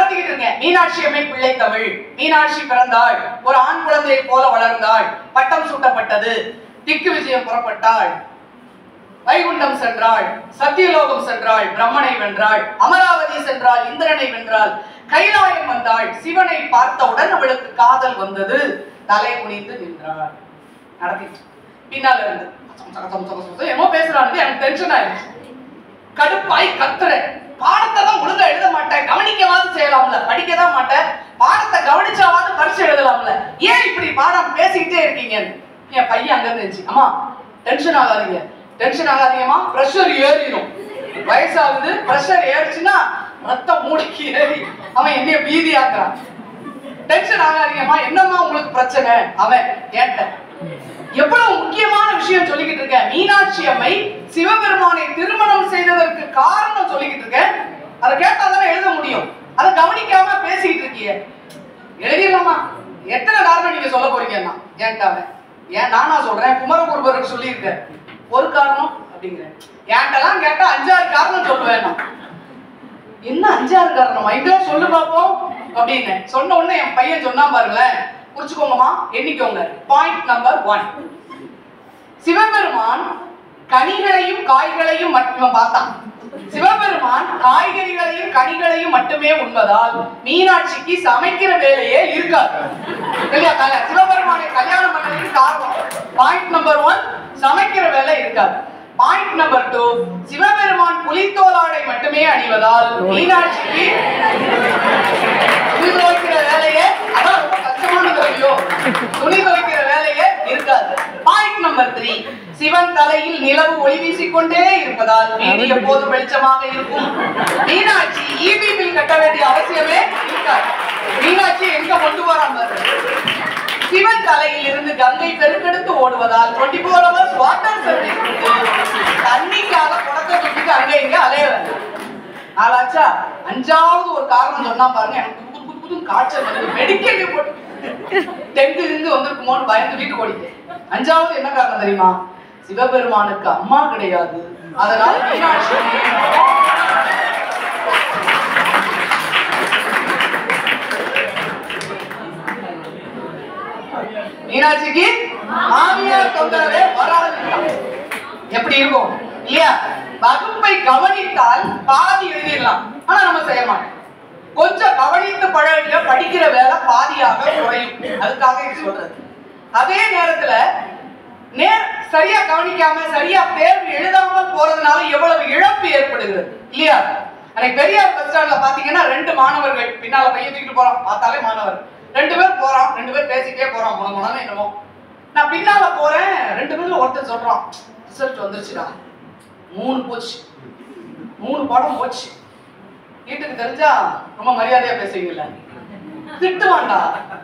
[SPEAKER 1] நடத்திக்கிட்டு இருக்கேன் மீனாட்சி அம்மை பிள்ளை தமிழ் மீனாட்சி பிறந்தாள் ஒரு ஆண் குழந்தையை போல வளர்ந்தாள் பட்டம் சூட்டப்பட்டது திக்கு விஜயம் புறப்பட்டாள் வைகுண்டம் சென்றாள் சத்தியலோகம் சென்றாள் பிரம்மனை வென்றாள் அமராவதி சென்றாள் இந்திரனை வென்றாள் கைலாயம் வந்தாள் சிவனை பார்த்தவுடன் அவளுக்கு காதல் வந்தது தலை குனிந்து நின்றாள் நடத்திட்டு பின்னால இருந்து சம் சக சம் சக சம் சக என்னமோ பேசுறான்னு எனக்கு டென்ஷன் ஆயிடுச்சு கடுப்பாய் கத்துறேன் பாடத்தை தான் ஒழுங்கா எழுத மாட்டேன் கவனிக்கவாது செய்யலாம்ல படிக்க தான் மாட்டேன் பாடத்தை கவனிச்சாவது பரிசு எழுதலாம்ல ஏன் இப்படி பாடம் பேசிக்கிட்டே இருக்கீங்க என் பையன் அங்க இருந்துச்சு அம்மா டென்ஷன் ஆகாதீங்க டென்ஷன் ஆகாதீங்கம்மா ப்ரெஷர் ஏறிடும் வயசாகுது ப்ரெஷர் ஏறிச்சுன்னா ரத்தம் மூளைக்கு ஏறி அவன் என்னைய பீதி ஆக்குறான் டென்ஷன் ஆகாதீங்கம்மா என்னம்மா உங்களுக்கு பிரச்சனை அவன் கேட்டேன் எவ்வளவு முக்கியமான விஷயம் சொல்லிக்கிட்டு இருக்கேன் மீனாட்சி அம்மை சிவபெருமானை திருமணம் செய்ததற்கு காரணம் சொல்லிக்கிட்டு இருக்கேன் அதை கேட்டா தானே எழுத முடியும் அதை கவனிக்காம பேசிக்கிட்டு இருக்கீங்க எழுதிடலாமா எத்தனை காரணம் நீங்க சொல்ல போறீங்கன்னா ஏன்ட்டாவே ஏன் நானா சொல்றேன் குமரகுருபருக்கு சொல்லியிருக்கேன் ஒரு காரணம் அப்படிங்கிறேன் என்கிட்டலாம் கேட்டா அஞ்சாறு காரணம் சொல்லுவேன் நான் என்ன அஞ்சாறு காரணமா இதெல்லாம் சொல்லு பாப்போம் அப்படின்னு சொன்ன உடனே என் பையன் சொன்னா பாருங்களேன் குறிச்சுக்கோங்கம்மா எண்ணிக்கோங்க பாயிண்ட் நம்பர் ஒன் சிவபெருமான் கனிகளையும் காய்களையும் மட்டுமே பார்த்தான் சிவபெருமான் காய்கறிகளையும் கனிகளையும் மட்டுமே உண்பதால் மீனாட்சிக்கு சமைக்கிற வேலையே இருக்காது இல்லையா தல சிவபெருமானை கல்யாணம் பண்ணதுக்கு காரணம் பாயிண்ட் நம்பர் ஒன் சமைக்கிற வேலை இருக்காது பாயிண்ட் நம்பர் டூ சிவபெருமான் புலித்தோலாடை மட்டுமே அணிவதால் மீனாட்சிக்கு துணி துவைக்கிற வேலையே அதான் ரொம்ப கஷ்டமான வேலையோ துணி துவைக்கிற வேலையே இருக்காது பாயிண்ட் நம்பர் த்ரீ சிவன் தலையில் நிலவு ஒளி வீசிக்கொண்டே இருப்பதால் வீடு எப்போதும் வெளிச்சமாக இருக்கும் மீனாட்சி ஈபி பில் கட்ட வேண்டிய அவசியமே இருக்காது மீனாட்சி எங்க கொண்டு வராம சிவன் தலையில் இருந்து கங்கை பெருக்கெடுத்து ஓடுவதால் twenty four hours water service தண்ணிக்காக குடத்தை தூக்கிட்டு அங்க இங்க அலைய வேண்டாம் ஆளாச்சா அஞ்சாவது ஒரு காரணம் சொன்னா பாருங்க எனக்கு புது புது புது காய்ச்சல் வந்து மெடிக்கல் போட்டு டெங்கு இருந்து வந்திருக்குமோன்னு பயந்து வீட்டுக்கு ஓடிட்டேன் அஞ்சாவது என்ன காரணம் தெரியுமா சிவபெருமானுக்கு அம்மா கிடையாது அதனால மீனாட்சி மீனாட்சிக்கு மாமியார் தொந்தரவே வராது எப்படி இருக்கும் இல்லையா வகுப்பை கவனித்தால் பாதி எழுதிடலாம் ஆனா நம்ம செய்ய மாட்டோம் கொஞ்சம் கவனித்து பழக படிக்கிற வேலை பாதியாக குறையும் அதுக்காக இது சொல்றது அதே நேரத்துல நேர் சரியா கவனிக்காம சரியா தேர்வு எழுதாமல் போறதுனால எவ்வளவு இழப்பு ஏற்படுகிறது இல்லையா அன்னைக்கு பெரியார் பஸ் ஸ்டாண்ட்ல பாத்தீங்கன்னா ரெண்டு மாணவர்கள் பின்னால பையன் தூக்கிட்டு போறான் பார்த்தாலே மாணவர் ரெண்டு பேர் போறான் ரெண்டு பேர் பேசிட்டே போறான் முன முனன்னு என்னமோ நான் பின்னால போறேன் ரெண்டு பேர்ல ஒருத்தர் சொல்றான் ரிசல்ட் வந்துருச்சுடா மூணு போச்சு மூணு பாடம் போச்சு வீட்டுக்கு தெரிஞ்சா ரொம்ப மரியாதையா பேசுவீங்கல்ல திட்டுவான்டா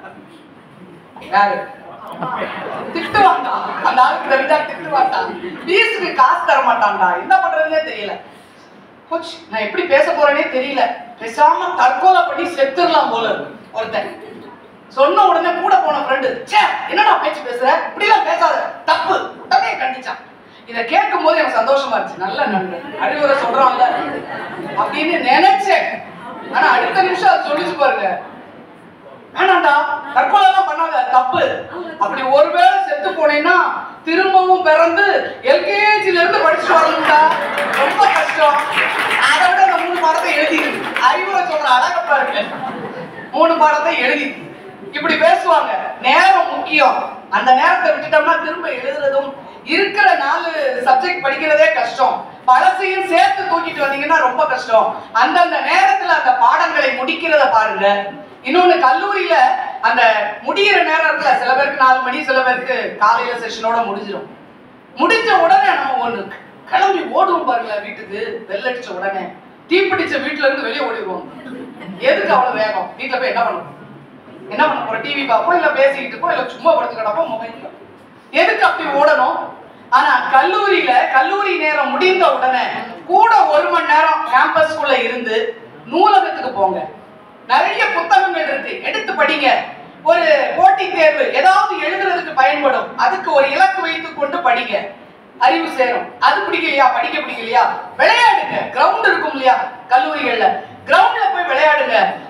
[SPEAKER 1] யாரு திட்டுவான்டா அந்த ஆளுக்கு தெரிஞ்சா திட்டுவான்டா ஃபீஸுக்கு காசு தர மாட்டான்டா என்ன பண்றதுன்னே தெரியல கோச் நான் எப்படி பேச போறேனே தெரியல பேசாம தற்கொலை பண்ணி செத்துடலாம் போல இருக்கு ஒருத்தன் சொன்ன உடனே கூட போன ஃப்ரெண்டு ச்சே என்னடா பேச்சு பேசுற இப்படிலாம் பேசாத தப்பு உடனே கண்டிச்சான் இதை கேட்கும் போது எனக்கு சந்தோஷமா இருந்துச்சு நல்ல நண்பன் அறிவுரை சொல்றான்ல அப்படின்னு நினைச்சேன் ஆனா அடுத்த நிமிஷம் அது சொல்லிச்சு பாருங்க வேணாண்டா தற்கொலை எல்லாம் பண்ணாத தப்பு அப்படி ஒருவேளை செத்து போனேன்னா திரும்பவும் பிறந்து எல்கேஜில இருந்து படிச்சுட்டு வரணும்டா ரொம்ப கஷ்டம் அதை விட அந்த மூணு பாடத்தை எழுதி அறிவுரை சொல்ற அழக பாருங்க மூணு பாடத்தை எழுதி இப்படி பேசுவாங்க நேரம் முக்கியம் அந்த நேரத்தை விட்டுட்டோம்னா திரும்ப எழுதுறதும் இருக்கிற நாலு சப்ஜெக்ட் படிக்கிறதே கஷ்டம் பழசையும் சேர்த்து தூக்கிட்டு வந்தீங்கன்னா ரொம்ப கஷ்டம் அந்தந்த நேரத்துல அந்த பாடங்களை முடிக்கிறத பாருங்க இன்னொன்னு கல்லூரியில அந்த முடியிற நேரம் இருக்குல்ல சில பேருக்கு நாலு மணி சில பேருக்கு காலையில செஷனோட முடிஞ்சிடும் முடிஞ்ச உடனே நம்ம ஒண்ணு கிளம்பி ஓடுவோம் பாருங்க வீட்டுக்கு bell அடிச்ச உடனே தீப்பிடிச்ச வீட்டுல இருந்து வெளியே ஓடிடுவோம் எதுக்கு அவ்வளவு வேகம் வீட்டுல போய் என்ன பண்ணுவோம் என்ன பண்ண போறோம் டிவி பார்ப்போம் இல்ல பேசிக்கிட்டு இருப்போம் இல்ல சும்மா படுத்து கிடப்போம் மொபைல்ல எதுக்கு அப்படி ஓடணும் ஆனா கல்லூரியில கல்லூரி நேரம் முடிந்த உடனே கூட ஒரு மணி நேரம் கேம்பஸ்குள்ள இருந்து நூலகத்துக்கு போங்க நிறைய புத்தகங்கள் இருக்கு எடுத்து படிங்க ஒரு போட்டி தேர்வு ஏதாவது எழுதுறதுக்கு பயன்படும் அதுக்கு ஒரு இலக்கு வைத்துக் கொண்டு படிங்க அறிவு சேரும் அது பிடிக்கலையா படிக்க பிடிக்கலையா விளையாடுங்க கிரவுண்ட் இருக்கும் இல்லையா கல்லூரிகள்ல கிரவுண்ட்ல போய் விளையாடுங்க உடல்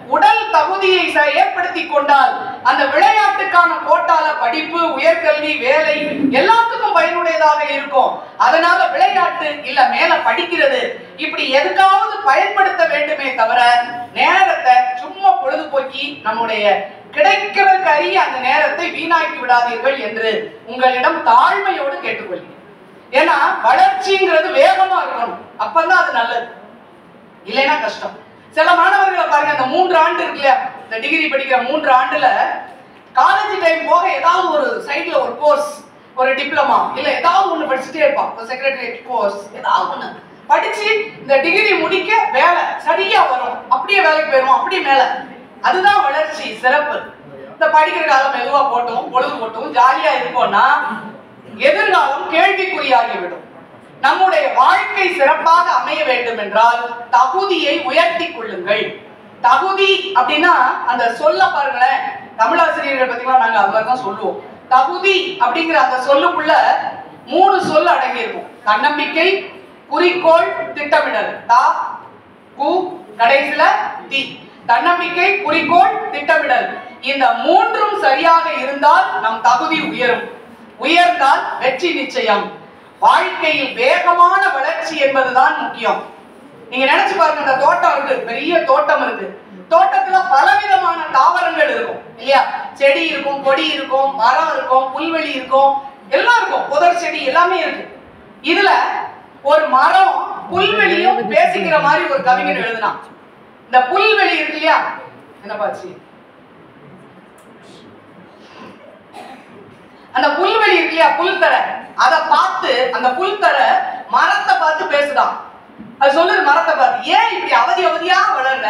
[SPEAKER 1] தகுதியை ச- ஏற்படுத்திக் கொண்டால் அந்த விளையாட்டுக்கான கோட்டால படிப்பு உயர்கல்வி வேலை எல்லாத்துக்கும் பயனுடையதாக இருக்கும் அதனால விளையாட்டு இல்ல மேல படிக்கிறது இப்படி எதுக்காவது பயன்படுத்த வேண்டுமே தவிர நேரத்தை சும்மா பொழுதுபோக்கி நம்முடைய கிடைக்கிறதுக்கு அரிய அந்த நேரத்தை வீணாக்கி விடாதீர்கள் என்று உங்களிடம் தாழ்மையோடு கேட்டுக்கொள்கிறேன் ஏன்னா வளர்ச்சிங்கிறது வேகமா இருக்கணும் அப்பதான் அது நல்லது இல்லைன்னா கஷ்டம் சில மாணவர்களை பாருங்க அந்த மூன்று ஆண்டு இருக்கு இல்லையா இந்த டிகிரி படிக்கிற மூன்று ஆண்டுல காலேஜ் டைம் போக ஏதாவது ஒரு சைடுல ஒரு கோர்ஸ் ஒரு டிப்ளமா இல்ல ஏதாவது ஒண்ணு படிச்சுட்டே இருப்பான் ஒரு செக்ரட்டரியேட் கோர்ஸ் ஏதாவது ஒண்ணு படிச்சு இந்த டிகிரி முடிக்க வேலை சரியா வரும் அப்படியே வேலைக்கு போயிடும் அப்படியே மேல அதுதான் வளர்ச்சி சிறப்பு இந்த படிக்கிற காலம் மெதுவா போட்டும் பொழுது போட்டும் ஜாலியா இருப்போம்னா எதிர்காலம் கேள்விக்குறியாகிவிடும் நம்முடைய வாழ்க்கை சிறப்பாக அமைய வேண்டும் என்றால் தகுதியை உயர்த்தி கொள்ளுங்கள் தகுதி அப்படின்னா அந்த சொல்ல பாருங்களேன் தமிழாசிரியர்கள் பார்த்தீங்கன்னா நாங்க அது மாதிரி தான் சொல்லுவோம் தகுதி அப்படிங்கிற அந்த சொல்லுக்குள்ள மூணு சொல் அடங்கி இருக்கும் தன்னம்பிக்கை குறிக்கோள் திட்டமிடல் தா கு கடைசில தி தன்னம்பிக்கை குறிக்கோள் திட்டமிடல் இந்த மூன்றும் சரியாக இருந்தால் நம் தகுதி உயரும் உயர்ந்தால் வெற்றி நிச்சயம் வாழ்க்கையில் வேகமான வளர்ச்சி என்பதுதான் முக்கியம் நீங்க நினைச்சு பாருங்க இந்த தோட்டம் இருக்கு பெரிய தோட்டம் இருக்கு தோட்டத்துல பலவிதமான தாவரங்கள் இருக்கும் இல்லையா செடி இருக்கும் கொடி இருக்கும் மரம் இருக்கும் புல்வெளி இருக்கும் எல்லாம் இருக்கும் புதர் செடி எல்லாமே இருக்கு இதுல ஒரு மரம் புல்வெளியும் பேசிக்கிற மாதிரி ஒரு கவிஞன் எழுதினான் இந்த புல்வெளி இருக்கு இல்லையா என்ன பாச்சு அந்த புல்வெளி இருக்கு இல்லையா புல்தரை அதை பார்த்து அந்த புல்தரை மரத்தை பார்த்து பேசுதான் அது சொல்லுது மரத்தை பார்த்து ஏன் இப்படி அவதி அவதியா வளர்ற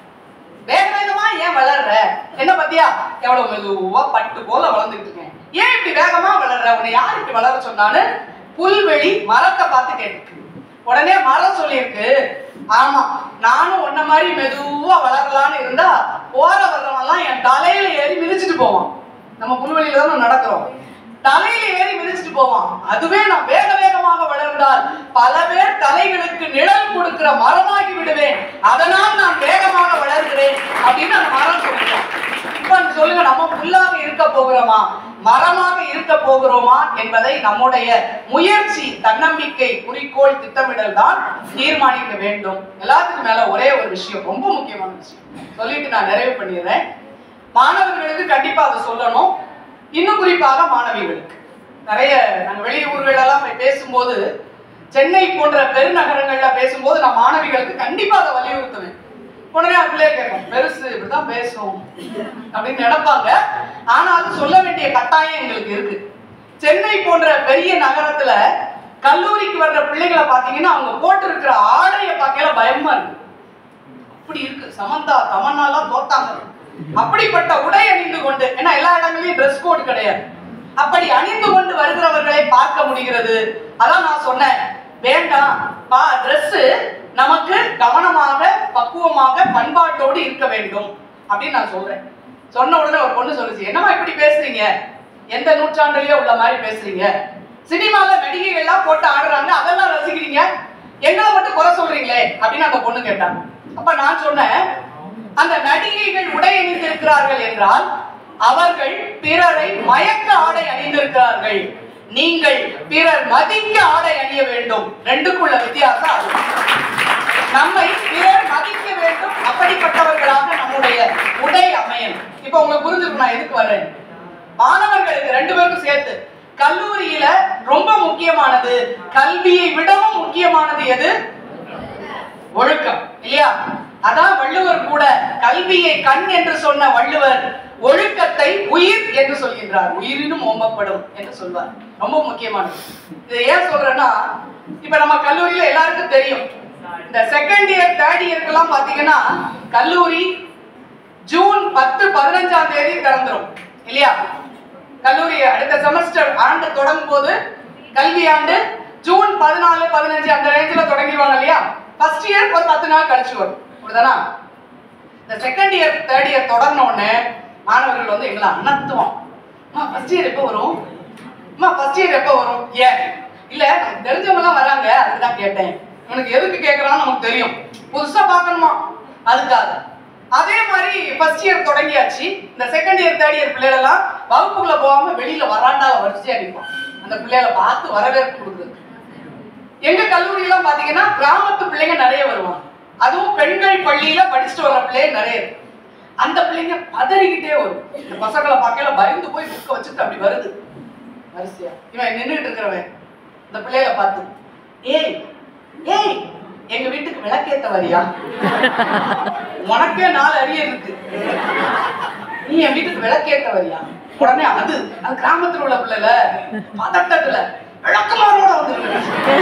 [SPEAKER 1] வேக வேகமா ஏன் வளர்ற என்ன பத்தியா எவ்வளவு மெதுவா பட்டு போல வளர்ந்துட்டு இருக்கேன் ஏன் இப்படி வேகமா வளர்ற உன்னை யார் இப்படி வளர சொன்னான்னு புல்வெளி மரத்தை பார்த்து கேட்டுருக்கு உடனே மரம் சொல்லியிருக்கு ஆமா நானும் உன்ன மாதிரி மெதுவா வளரலான்னு இருந்தா போற வர்றவன்லாம் என் தலையில ஏறி மிதிச்சிட்டு போவான் நம்ம புல்வெளியில தான் நடக்கிறோம் தலையில ஏறி மிதிச்சிட்டு போவான் அதுவே நான் வேக வேகமாக வளர்ந்தால் பல பேர் தலைகளுக்கு நிழல் கொடுக்கிற மரமாகி விடுவேன் அதனால் நான் வேகமாக வளர்கிறேன் அப்படின்னு அந்த மரம் சொல்லிட்டான் இப்ப சொல்லுங்க நம்ம புல்லாக இருக்க போகிறோமா மரமாக இருக்க போகிறோமா என்பதை நம்முடைய முயற்சி தன்னம்பிக்கை குறிக்கோள் திட்டமிடல் தான் தீர்மானிக்க வேண்டும் எல்லாத்துக்கும் மேல ஒரே ஒரு விஷயம் ரொம்ப முக்கியமான விஷயம் சொல்லிட்டு நான் நிறைவு பண்ணிடுறேன் மாணவர்களுக்கு கண்டிப்பா அதை சொல்லணும் இன்னும் குறிப்பாக மாணவிகளுக்கு நிறைய நாங்க வெளியூர்கள் எல்லாம் போய் பேசும்போது சென்னை போன்ற பெருநகரங்கள்ல பேசும்போது நான் மாணவிகளுக்கு கண்டிப்பா அதை வலியுறுத்துவேன் உடனே அதுலயே கேட்கும் பெருசு இப்படிதான் பேசும் அப்படின்னு நினைப்பாங்க ஆனா அது சொல்ல வேண்டிய கட்டாயம் எங்களுக்கு இருக்கு சென்னை போன்ற பெரிய நகரத்துல கல்லூரிக்கு வர்ற பிள்ளைகளை பாத்தீங்கன்னா அவங்க போட்டிருக்கிற ஆடையை பார்க்கல பயமா இருக்கு அப்படி இருக்கு சமந்தா தமன்னாலாம் தோத்தாங்க அப்படிப்பட்ட உடை அணிந்து கொண்டு ஏன்னா எல்லா இடங்களையும் ட்ரெஸ் கோட் கிடையாது அப்படி அணிந்து கொண்டு வருகிறவர்களை பார்க்க முடிகிறது அதான் நான் சொன்னேன் வேண்டாம் பா Dress நமக்கு கவனமாக பக்குவமாக பண்பாட்டோடு இருக்க வேண்டும் அப்படின்னு நான் சொல்றேன் சொன்ன உடனே ஒரு பொண்ணு சொல்லுச்சு என்னம்மா இப்படி பேசுறீங்க எந்த நூற்றாண்டுலயோ உள்ள மாதிரி பேசுறீங்க சினிமால நடிகைகள்லாம் போட்டு ஆடுறாங்க அதெல்லாம் ரசிக்கிறீங்க எங்களை மட்டும் குறை சொல்றீங்களே அப்படின்னு அந்த பொண்ணு கேட்டாங்க அப்ப நான் சொன்னேன் அந்த நடிகைகள் உடை அணிந்திருக்கிறார்கள் என்றால் அவர்கள் பிறரை மயக்க ஆடை அணிந்திருக்கிறார்கள் நீங்கள் பிறர் மதிக்க ஆடை அணிய வேண்டும் ரெண்டுக்குள்ள வித்தியாசம் அது நம்மை பிறர் மதிக்க வேண்டும் அப்படிப்பட்டவர்களாக நம்முடைய உடை அமையணும் இப்ப உங்களுக்கு புரிஞ்சுக்கணும் நான் எதுக்கு வர்றேன் மாணவர்களுக்கு ரெண்டு பேருக்கும் சேர்த்து கல்லூரியில ரொம்ப முக்கியமானது கல்வியை விடவும் முக்கியமானது எது ஒழுக்கம் இல்லையா அதான் வள்ளுவர் கூட கல்வியை கண் என்று சொன்ன வள்ளுவர் ஒழுக்கத்தை உயிர் என்று சொல்கின்றார் உயிரினும் ஓம்பப்படும் என்று சொல்வார் ரொம்ப முக்கியமானது இதை ஏன் சொல்றேன்னா இப்ப நம்ம கல்லூரியில எல்லாருக்கும் தெரியும் இந்த செகண்ட் இயர் தேர்ட் இயர்க்கெல்லாம் பாத்தீங்கன்னா கல்லூரி ஜூன் பத்து பதினஞ்சாம் தேதி திறந்துரும் இல்லையா கல்லூரி அடுத்த செமஸ்டர் ஆண்டு தொடங்கும் போது கல்வி ஆண்டு ஜூன் பதினாலு பதினஞ்சு அந்த ரேஞ்சில் தொடங்கிடுவாங்க இல்லையா ஃபர்ஸ்ட் இயர் ஒரு பத்து நாள் கழிச்சு வரும் அப்படிதானா இந்த செகண்ட் இயர் தேர்ட் இயர் தொடங்கின உடனே மாணவர்கள் வந்து எங்களை அனத்துவோம் அம்மா ஃபர்ஸ்ட் இயர் எப்போ வரும் அம்மா ஃபர்ஸ்ட் இயர் எப்போ வரும் ஏன் இல்ல எனக்கு தெரிஞ்சவங்கலாம் வராங்க அதுக்கு தான் கேட்டேன் உனக்கு எதுக்கு கேட்கறான்னு நமக்கு தெரியும் புதுசா பார்க்கணுமா அதுக்காக அதே மாதிரி ஃபர்ஸ்ட் ஃபர்ஸ்ட் இயர் தொடங்கியாச்சு இந்த செகண்ட் இயர் தேர்ட் இயர் பிள்ளைகளெல்லாம் வகுப்புக்குள்ள போகாம வெளியில வராண்டால வரிசையா நிற்போம் அந்த பிள்ளைகளை பார்த்து வரவேற்பு கொடுக்குறது எங்க கல்லூரியெல்லாம் பாத்தீங்கன்னா கிராமத்து பிள்ளைங்க நிறைய வருவாங்க அதுவும் பெண்கள் பள்ளியில படிச்சுட்டு வர பிள்ளைங்க நிறைய இருக்கு அந்த பிள்ளைங்க பதறிக்கிட்டே வரும் இந்த பசங்களை பார்க்கல பயந்து போய் புக்கை வச்சுட்டு அப்படி வருது வரிசையா இவன் நின்றுட்டு இருக்கிறவன் இந்த பிள்ளைகளை பார்த்து ஏய் ஏய் எங்க வீட்டுக்கு விளக்கேத்த வரியா உனக்கே நாலு அரிய இருக்கு நீ என் வீட்டுக்கு விளக்கேத்த வரியா உடனே அது அது கிராமத்துல உள்ள பிள்ளைல பதட்டத்துல விளக்கமாரோட வந்துருக்கு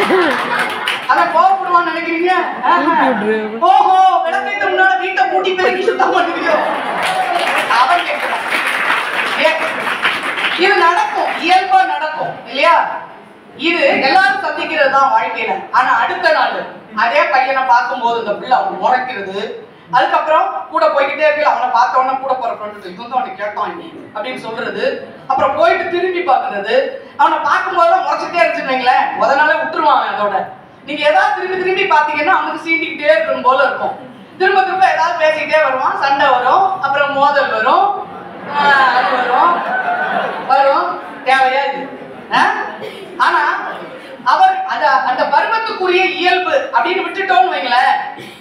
[SPEAKER 1] அதான் கோவப்படுவான்னு நினைக்கிறீங்க ஆஹா. ஓஹோ விளக்கேத்த முன்னால வீட்டை பூட்டி பெருக்கி சுத்தம் பண்ணுவியோ அவன் கேட்கிறான் ஏன்? இது நடக்கும் இயல்பா நடக்கும் இல்லையா இது எல்லாரும் சந்திக்கிறது தான் வாழ்க்கையில ஆனா அடுத்த நாள் அதே பையனை பார்க்கும்போது இந்த பிள்ளை அவன் முறைக்கிறது அதுக்கப்புறம் கூட போய்கிட்டே இருக்க அவனை பார்த்த உடனே கூட போற ஃப்ரெண்டு இவன் தான் அவனை கேட்டான் நீ அப்படின்னு சொல்றது அப்புறம் போயிட்டு திரும்பி பார்க்கறது அவனை பார்க்கும்போதெல்லாம் முறைச்சிட்டே இருந்துச்சுன்னு வைங்களேன் முத நாளே விட்டுருவான் அவன் அதோட நீங்க ஏதாவது திரும்பி திரும்பி பாத்தீங்கன்னா அவனுக்கு சீண்டிக்கிட்டே இருக்கணும் போல இருக்கும் திரும்ப திரும்ப ஏதாவது பேசிக்கிட்டே வருவான் சண்டை வரும் அப்புறம் மோதல் வரும் ஆஹ் அது வரும் வரும் தேவையா இது ஆஹ்? ஆனா அவர் அந்த அந்த பருவத்துக்குரிய இயல்பு அப்படின்னு விட்டுட்டோம்னு வைங்களேன்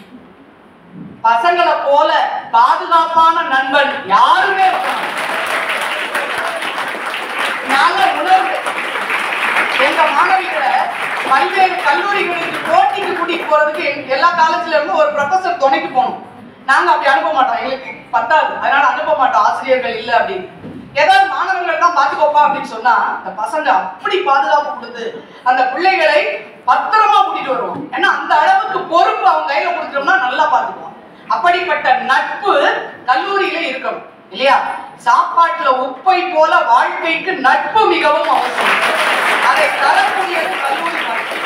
[SPEAKER 1] பசங்களை போல பாதுகாப்பான நண்பன் யாருமே இருக்க மாட்டாங்க. நாங்க உணர்வு எங்க மாணவிகளை பல்வேறு கல்லூரிகளுக்கு போட்டிக்கு கூட்டிட்டு போறதுக்கு எங்க- எல்லா காலேஜ்ல இருந்து ஒரு ப்ரொஃபசர் துணைக்கு போகணும் நாங்க அப்படி அனுப்ப மாட்டோம் எங்களுக்கு பத்தாது அதனால அனுப்ப மாட்டோம் ஆசிரியர்கள் இல்ல அப்படின்னு ஏதாவது மாணவர்கள் தான் பாத்துக்கோப்பா அப்படின்னு சொன்னா அந்த பசங்க அப்படி பாதுகாப்பு கொடுத்து அந்த பிள்ளைகளை பத்திரமா கூட்டிட்டு வருவோம் ஏன்னா அந்த அளவுக்கு பொறுப்பு அவங்க கையில கொடுத்துட்டோம்னா நல்லா பாத்துக்குவோம் அப்படிப்பட்ட நட்பு கல்லூரியில இருக்கணும் இல்லையா சாப்பாட்டுல உப்பை போல வாழ்க்கைக்கு நட்பு மிகவும் அவசியம் அதை தரக்கூடியது கல்லூரி மட்டும்.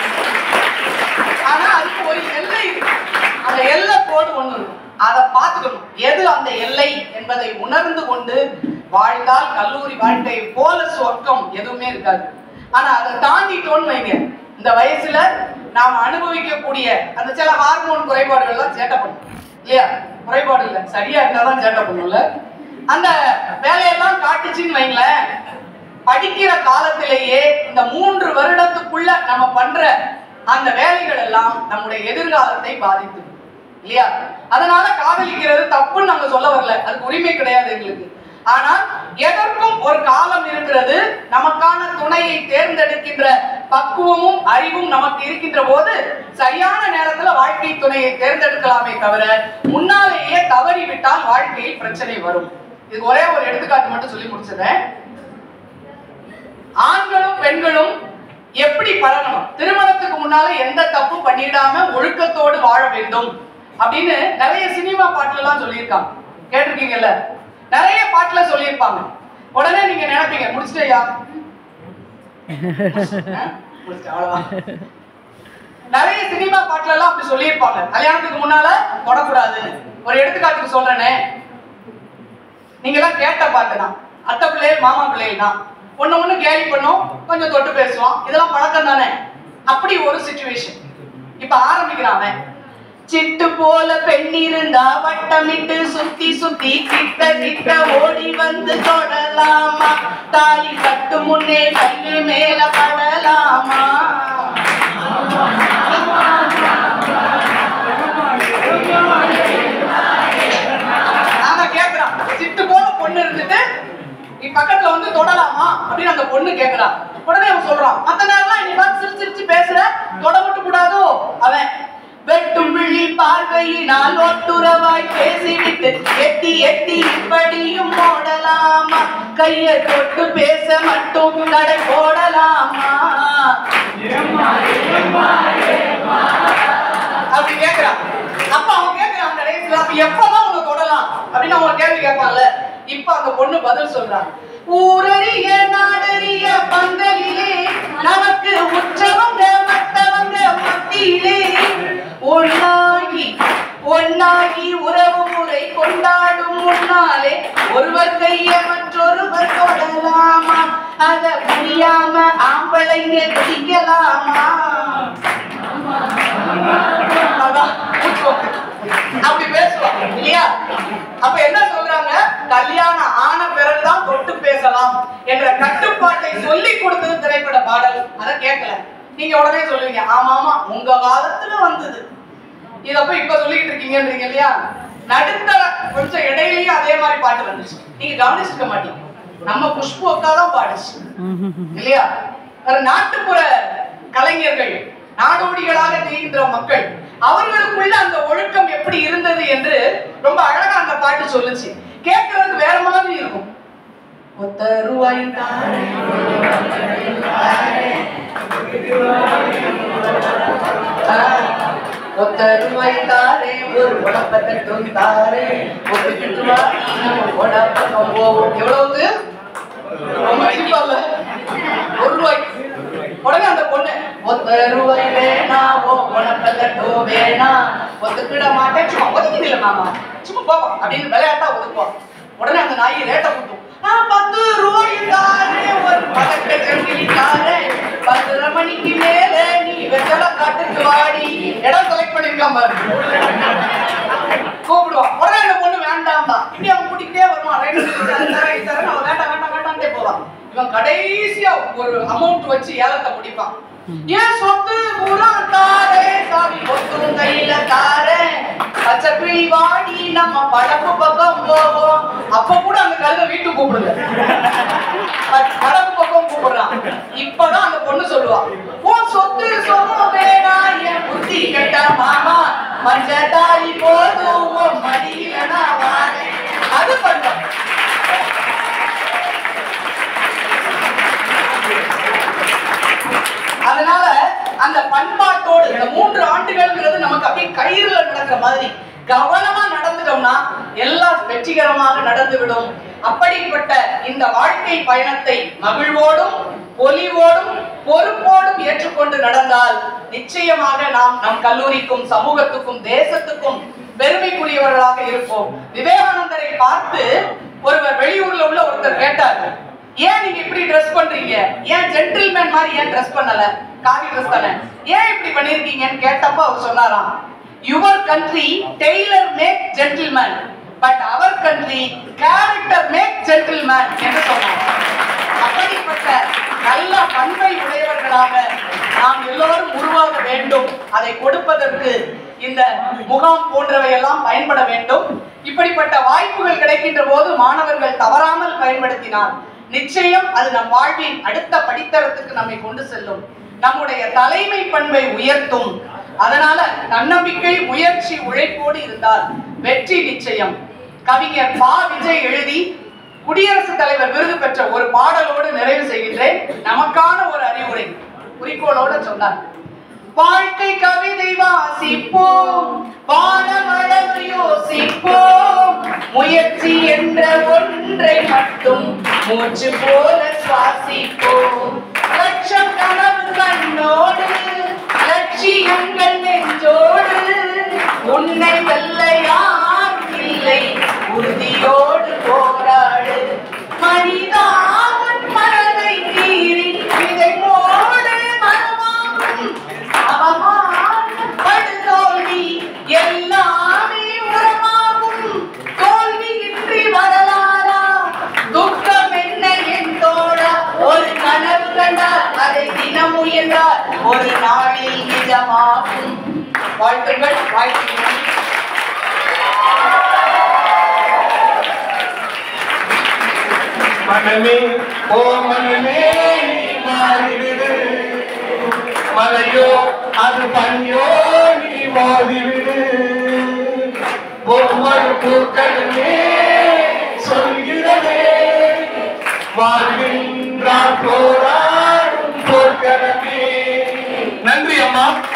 [SPEAKER 1] ஆனா அதுக்கு ஒரு எல்லை இருக்கு அந்த எல்லை கோடு ஒண்ணு இருக்கும் அதை பார்த்துக்கணும் எது அந்த எல்லை என்பதை உணர்ந்து கொண்டு வாழ்ந்தால் கல்லூரி வாழ்க்கை போல சொர்க்கம் எதுவுமே இருக்காது ஆனா அதை தாண்டிட்டோன்னு வைங்க இந்த வயசுல நாம் அனுபவிக்கக்கூடிய அந்த சில ஹார்மோன் குறைபாடுகள் எல்லாம் சேட்டை பண்ணும் இல்லையா குறைபாடு இல்லை சரியா இருந்தா தான் சேட்டை பண்ணும்ல அந்த வேலையெல்லாம் காட்டுச்சுன்னு வைங்களேன் படிக்கிற காலத்திலேயே இந்த மூன்று வருடத்துக்குள்ள நம்ம பண்ற அந்த வேலைகள் எல்லாம் நம்முடைய எதிர்காலத்தை பாதித்து இல்லையா அதனால காதலிக்கிறது தப்புன்னு நாங்க சொல்ல வரல அதுக்கு உரிமை கிடையாது எங்களுக்கு ஆனால் எதற்கும் ஒரு காலம் இருக்கிறது நமக்கான துணையை தேர்ந்தெடுக்கின்ற பக்குவமும் அறிவும் நமக்கு இருக்கின்ற போது சரியான நேரத்துல வாழ்க்கை துணையை தேர்ந்தெடுக்கலாமே தவிர முன்னாலேயே தவறிவிட்டால் வாழ்க்கையில் பிரச்சனை வரும் இது ஒரே ஒரு எடுத்துக்காட்டு மட்டும் சொல்லி முடிச்சிடுறேன் ஆண்களும் பெண்களும் எப்படி பழகணும் திருமணத்துக்கு முன்னால எந்த தப்பும் பண்ணிடாம ஒழுக்கத்தோடு வாழ வேண்டும் அப்படின்னு நிறைய சினிமா பாட்டுல எல்லாம் சொல்லியிருக்காங்க கேட்டிருக்கீங்கல்ல நிறைய பாட்டுல சொல்லியிருப்பாங்க உடனே நீங்க நினைப்பீங்க முடிச்சிட்டயா முடிச்சிட்டேன், அவ்வளவுதான். நிறைய சினிமா பாட்டுல எல்லாம் அப்படி சொல்லியிருப்பாங்க கல்யாணத்துக்கு முன்னால தொடக்கூடாதுன்னு ஒரு எடுத்துக்காட்டுக்கு சொல்றேனே நீங்க எல்லாம் கேட்ட பாட்டு தான் அத்தை பிள்ளைகள் மாமா பிள்ளைகள் தான் ஒண்ணு ஒண்ணு கேலி பண்ணும் கொஞ்சம் தொட்டு பேசுவோம் இதெல்லாம் பழக்கம் தானே அப்படி ஒரு சுச்சுவேஷன் இப்ப ஆரம்பிக்கிறான் அவன் சிட்டு போல பெண் இருந்தா வட்டமிட்டு சுத்தி சுத்தி கிட்ட கிட்ட ஓடி வந்து தொடலாமா தாலி கட்டு முன்னே கையில் மேல படலாமா நாங்க கேக்குறான் சிட்டு போல பொண்ணு இருந்துட்டு நீ பக்கத்துல வந்து தொடலாமா அப்படின்னு அந்த பொண்ணு கேக்குறா உடனே அவன் சொல்றான் மத்த நேரம்லாம் நீ பார்த்து சிரிச்சு சிரிச்சு பேசுற தொட விட்டு கூடாதோ அவன் வெட்டும் விழி பார்வையினால் ஒட்டுறவாய் பேசிவிட்டு எட்டி எட்டி இப்படியும் ஓடலாமா கைய தொட்டு பேச மட்டும் கடை போடலாமா அப்படி கேக்குறான் அப்ப அவன் கேக்குறான் கடைசியில அப்ப எப்பதான் உன்னை தொடலாம் அப்படின்னு அவன் கேள்வி கேட்பான்ல இப்ப அந்த பொண்ணு பதில் சொல்றான் ஊரறிய நாடறிய பந்தலிலே நமக்கு உற்சவங்க மத்தவங்க மத்தியிலே ஒன்னாகி ஒன்னாகி உறவு முறை கொண்டாடும் முன்னாலே ஒருவர் கைய மற்றொருவர் தொடலாமா அத புரியாம ஆம்பளைங்க பிடிக்கலாமா அதான், அப்படி பேசுவாங்க இல்லையா அப்ப என்ன சொல்றாங்க கல்யாணம் ஆன பிறகுதான் தொட்டு பேசலாம் என்ற கட்டுப்பாட்டை சொல்லி கொடுத்தது திரைப்பட பாடல் அதை கேட்கல நீங்க உடனே சொல்லுவீங்க ஆமா ஆமா உங்க காலத்துல வந்தது இத போய் இப்ப சொல்லிட்டு இருக்கீங்கன்றீங்க இல்லையா நடுத்தர கொஞ்சம் இடையிலயும் அதே மாதிரி பாட்டு வந்துச்சு நீங்க கவனிச்சிருக்க மாட்டீங்க நம்ம குஷ்பு அக்கா தான் பாடுச்சு இல்லையா ஒரு நாட்டுப்புற கலைஞர்கள் நாடோடிகளாக திரிகின்ற மக்கள் அவர்களுக்குள்ள அந்த ஒழுக்கம் எப்படி இருந்தது என்று ரொம்ப அழகா அந்த பாட்டு சொல்லுச்சு கேட்கறதுக்கு வேற மாதிரி இருக்கும் ஒத்த ரூபாய் தாரே, ஆ, ஒத்த ரூபாய் தாரே ஒரு உடம்பத்தட்டும் தாரே ஒத்துக்கிட்டு வா நம்ம உடம்பக்கம் போவோம் எவ்வளவு ரொம்ப cheap ஆ இல்ல? ஒரு ரூபாய்க்கு உடனே அந்த பொண்ணு ஒத்த ரூபாய் வேணா ஓ உனப்பதட்டோ வேணா ஒத்துக்கிட மாட்டேன் சும்மா ஒதுக்கிது இல்ல மாமா சும்மா போவோம் அப்படின்னு விளையாட்டா ஒதுக்குவோம் உடனே அந்த நாய் ரேட்டை கொடுத்தோம் நான் பத்து ரூபாய் தாரே ஒரு பதட்ட செங்கிலி தாரே பத்தரை மணிக்கு மேல நீ வெத்தலை காட்டுக்கு வாடி இடம் செலக்ட் பண்ணிருக்கான் பாரு கூப்பிடுவான் உடனே அந்த பொண்ணு வேண்டாம் தான் இப்படி அவன் கூட்டிக்கிட்டே வருவான் ரைட் தரேன் தரேன் அவன் வேண்டாம் வேண்டாம் வேண்டாம்ட்டே போவான் இவன் கடைசியா ஒரு அமௌண்ட் வச்சு ஏலத்தை முடிப்பான் ஏன் சொத்து பூரா தாரே சாவி கொத்தும் கையில தாரே பச்சை கிளி வாடி நம்ம படப்பு பக்கம் போவோம் அப்ப கூட அந்த கழுதை வீட்டுக்கு கூப்பிடுங்க பட் படப்பு பக்கம் கூப்பிடுறான் இப்பதான் அந்த பொண்ணு சொல்லுவா உன் சொத்து சொந்த வேணா என் புத்தி கெட்ட மாமா மஞ்ச தாலி போதும் உன் மடியில நான் வாரேன் அது பண்றோம் அதனால அந்த பண்பாட்டோடு இந்த மூன்று ஆண்டுகள்ங்கிறது நமக்கு அப்படியே கயிறுல நடக்கிற மாதிரி கவனமா நடந்துட்டோம்னா எல்லாம் வெற்றிகரமாக நடந்துவிடும் அப்படிப்பட்ட இந்த வாழ்க்கை பயணத்தை மகிழ்வோடும் பொலிவோடும் பொறுப்போடும் ஏற்றுக்கொண்டு நடந்தால் நிச்சயமாக நாம் நம் கல்லூரிக்கும் சமூகத்துக்கும் தேசத்துக்கும் பெருமைக்குரியவர்களாக இருப்போம் விவேகானந்தரை பார்த்து ஒருவர் வெளியூர்ல உள்ள ஒருத்தர் கேட்டார் ஏன் நீங்க இப்படி ட்ரெஸ் பண்றீங்க ஏன் ஜென்டில்மேன் மாதிரி ஏன் ட்ரெஸ் பண்ணல காவி ட்ரெஸ் தானே ஏன் இப்படி பண்ணிருக்கீங்கன்னு கேட்டப்ப அவர் சொன்னாராம் your country tailor make gentleman but அவர் கண்ட்ரி கேரக்டர் மேக் ஜென்டில்மேன் என்று சொன்னார் அப்படிப்பட்ட நல்ல பண்பை உடையவர்களாக நாம் எல்லோரும் உருவாக வேண்டும் அதை கொடுப்பதற்கு இந்த முகாம் போன்றவை எல்லாம் பயன்பட வேண்டும் இப்படிப்பட்ட வாய்ப்புகள் கிடைக்கின்ற போது மாணவர்கள் தவறாமல் பயன்படுத்தினால் நிச்சயம் அது நம் வாழ்வின் அடுத்த படித்தரத்துக்கு நம்மை கொண்டு செல்லும் நம்முடைய தலைமை பண்பை உயர்த்தும் அதனால தன்னம்பிக்கை முயற்சி உழைப்போடு இருந்தால் வெற்றி நிச்சயம் கவிஞர் பா விஜய் எழுதி குடியரசுத் தலைவர் விருது பெற்ற ஒரு பாடலோடு நிறைவு செய்கின்றேன் நமக்கான ஒரு அறிவுரை குறிக்கோளோட சொன்னார் வாழ்க்கை கவிதை வாசிப்போம் பாடமளவு யோசிப்போம் முயற்சி என்ற ஒன்றை மட்டும் மூச்சு போல சுவாசிப்போம் லட்சம் கனவு கண்ணோடு லட்சியங்கள் நெஞ்சோடு உன்னை வெல்ல யாரும் இல்லை உறுதியோடு போராடு மனிதாவன் மனதை கீறி இதை போடு மனமாகும் அவமானம் படுதோல்வி எல்லாமே உரமாகும் தோல்வியின்றி வரலாறா துக்கம் என்ன என் தோழா ஒரு கனவு கண்டால் அதை தினம் முயன்றால் ஒரு நாளில் நிஜமாகும் வாழ்த்துங்கள் வாழ்த்துங்கள்
[SPEAKER 2] மனமே ஓ மனமே நீ மாறிவிடு மலையோ அது பனியோ நீ மோதிவிடு ஒவ்வொரு பூக்களுமே சொல்கிறதே வாழ்கின்றான் போராடும் போர்க்களமே நன்றி அம்மா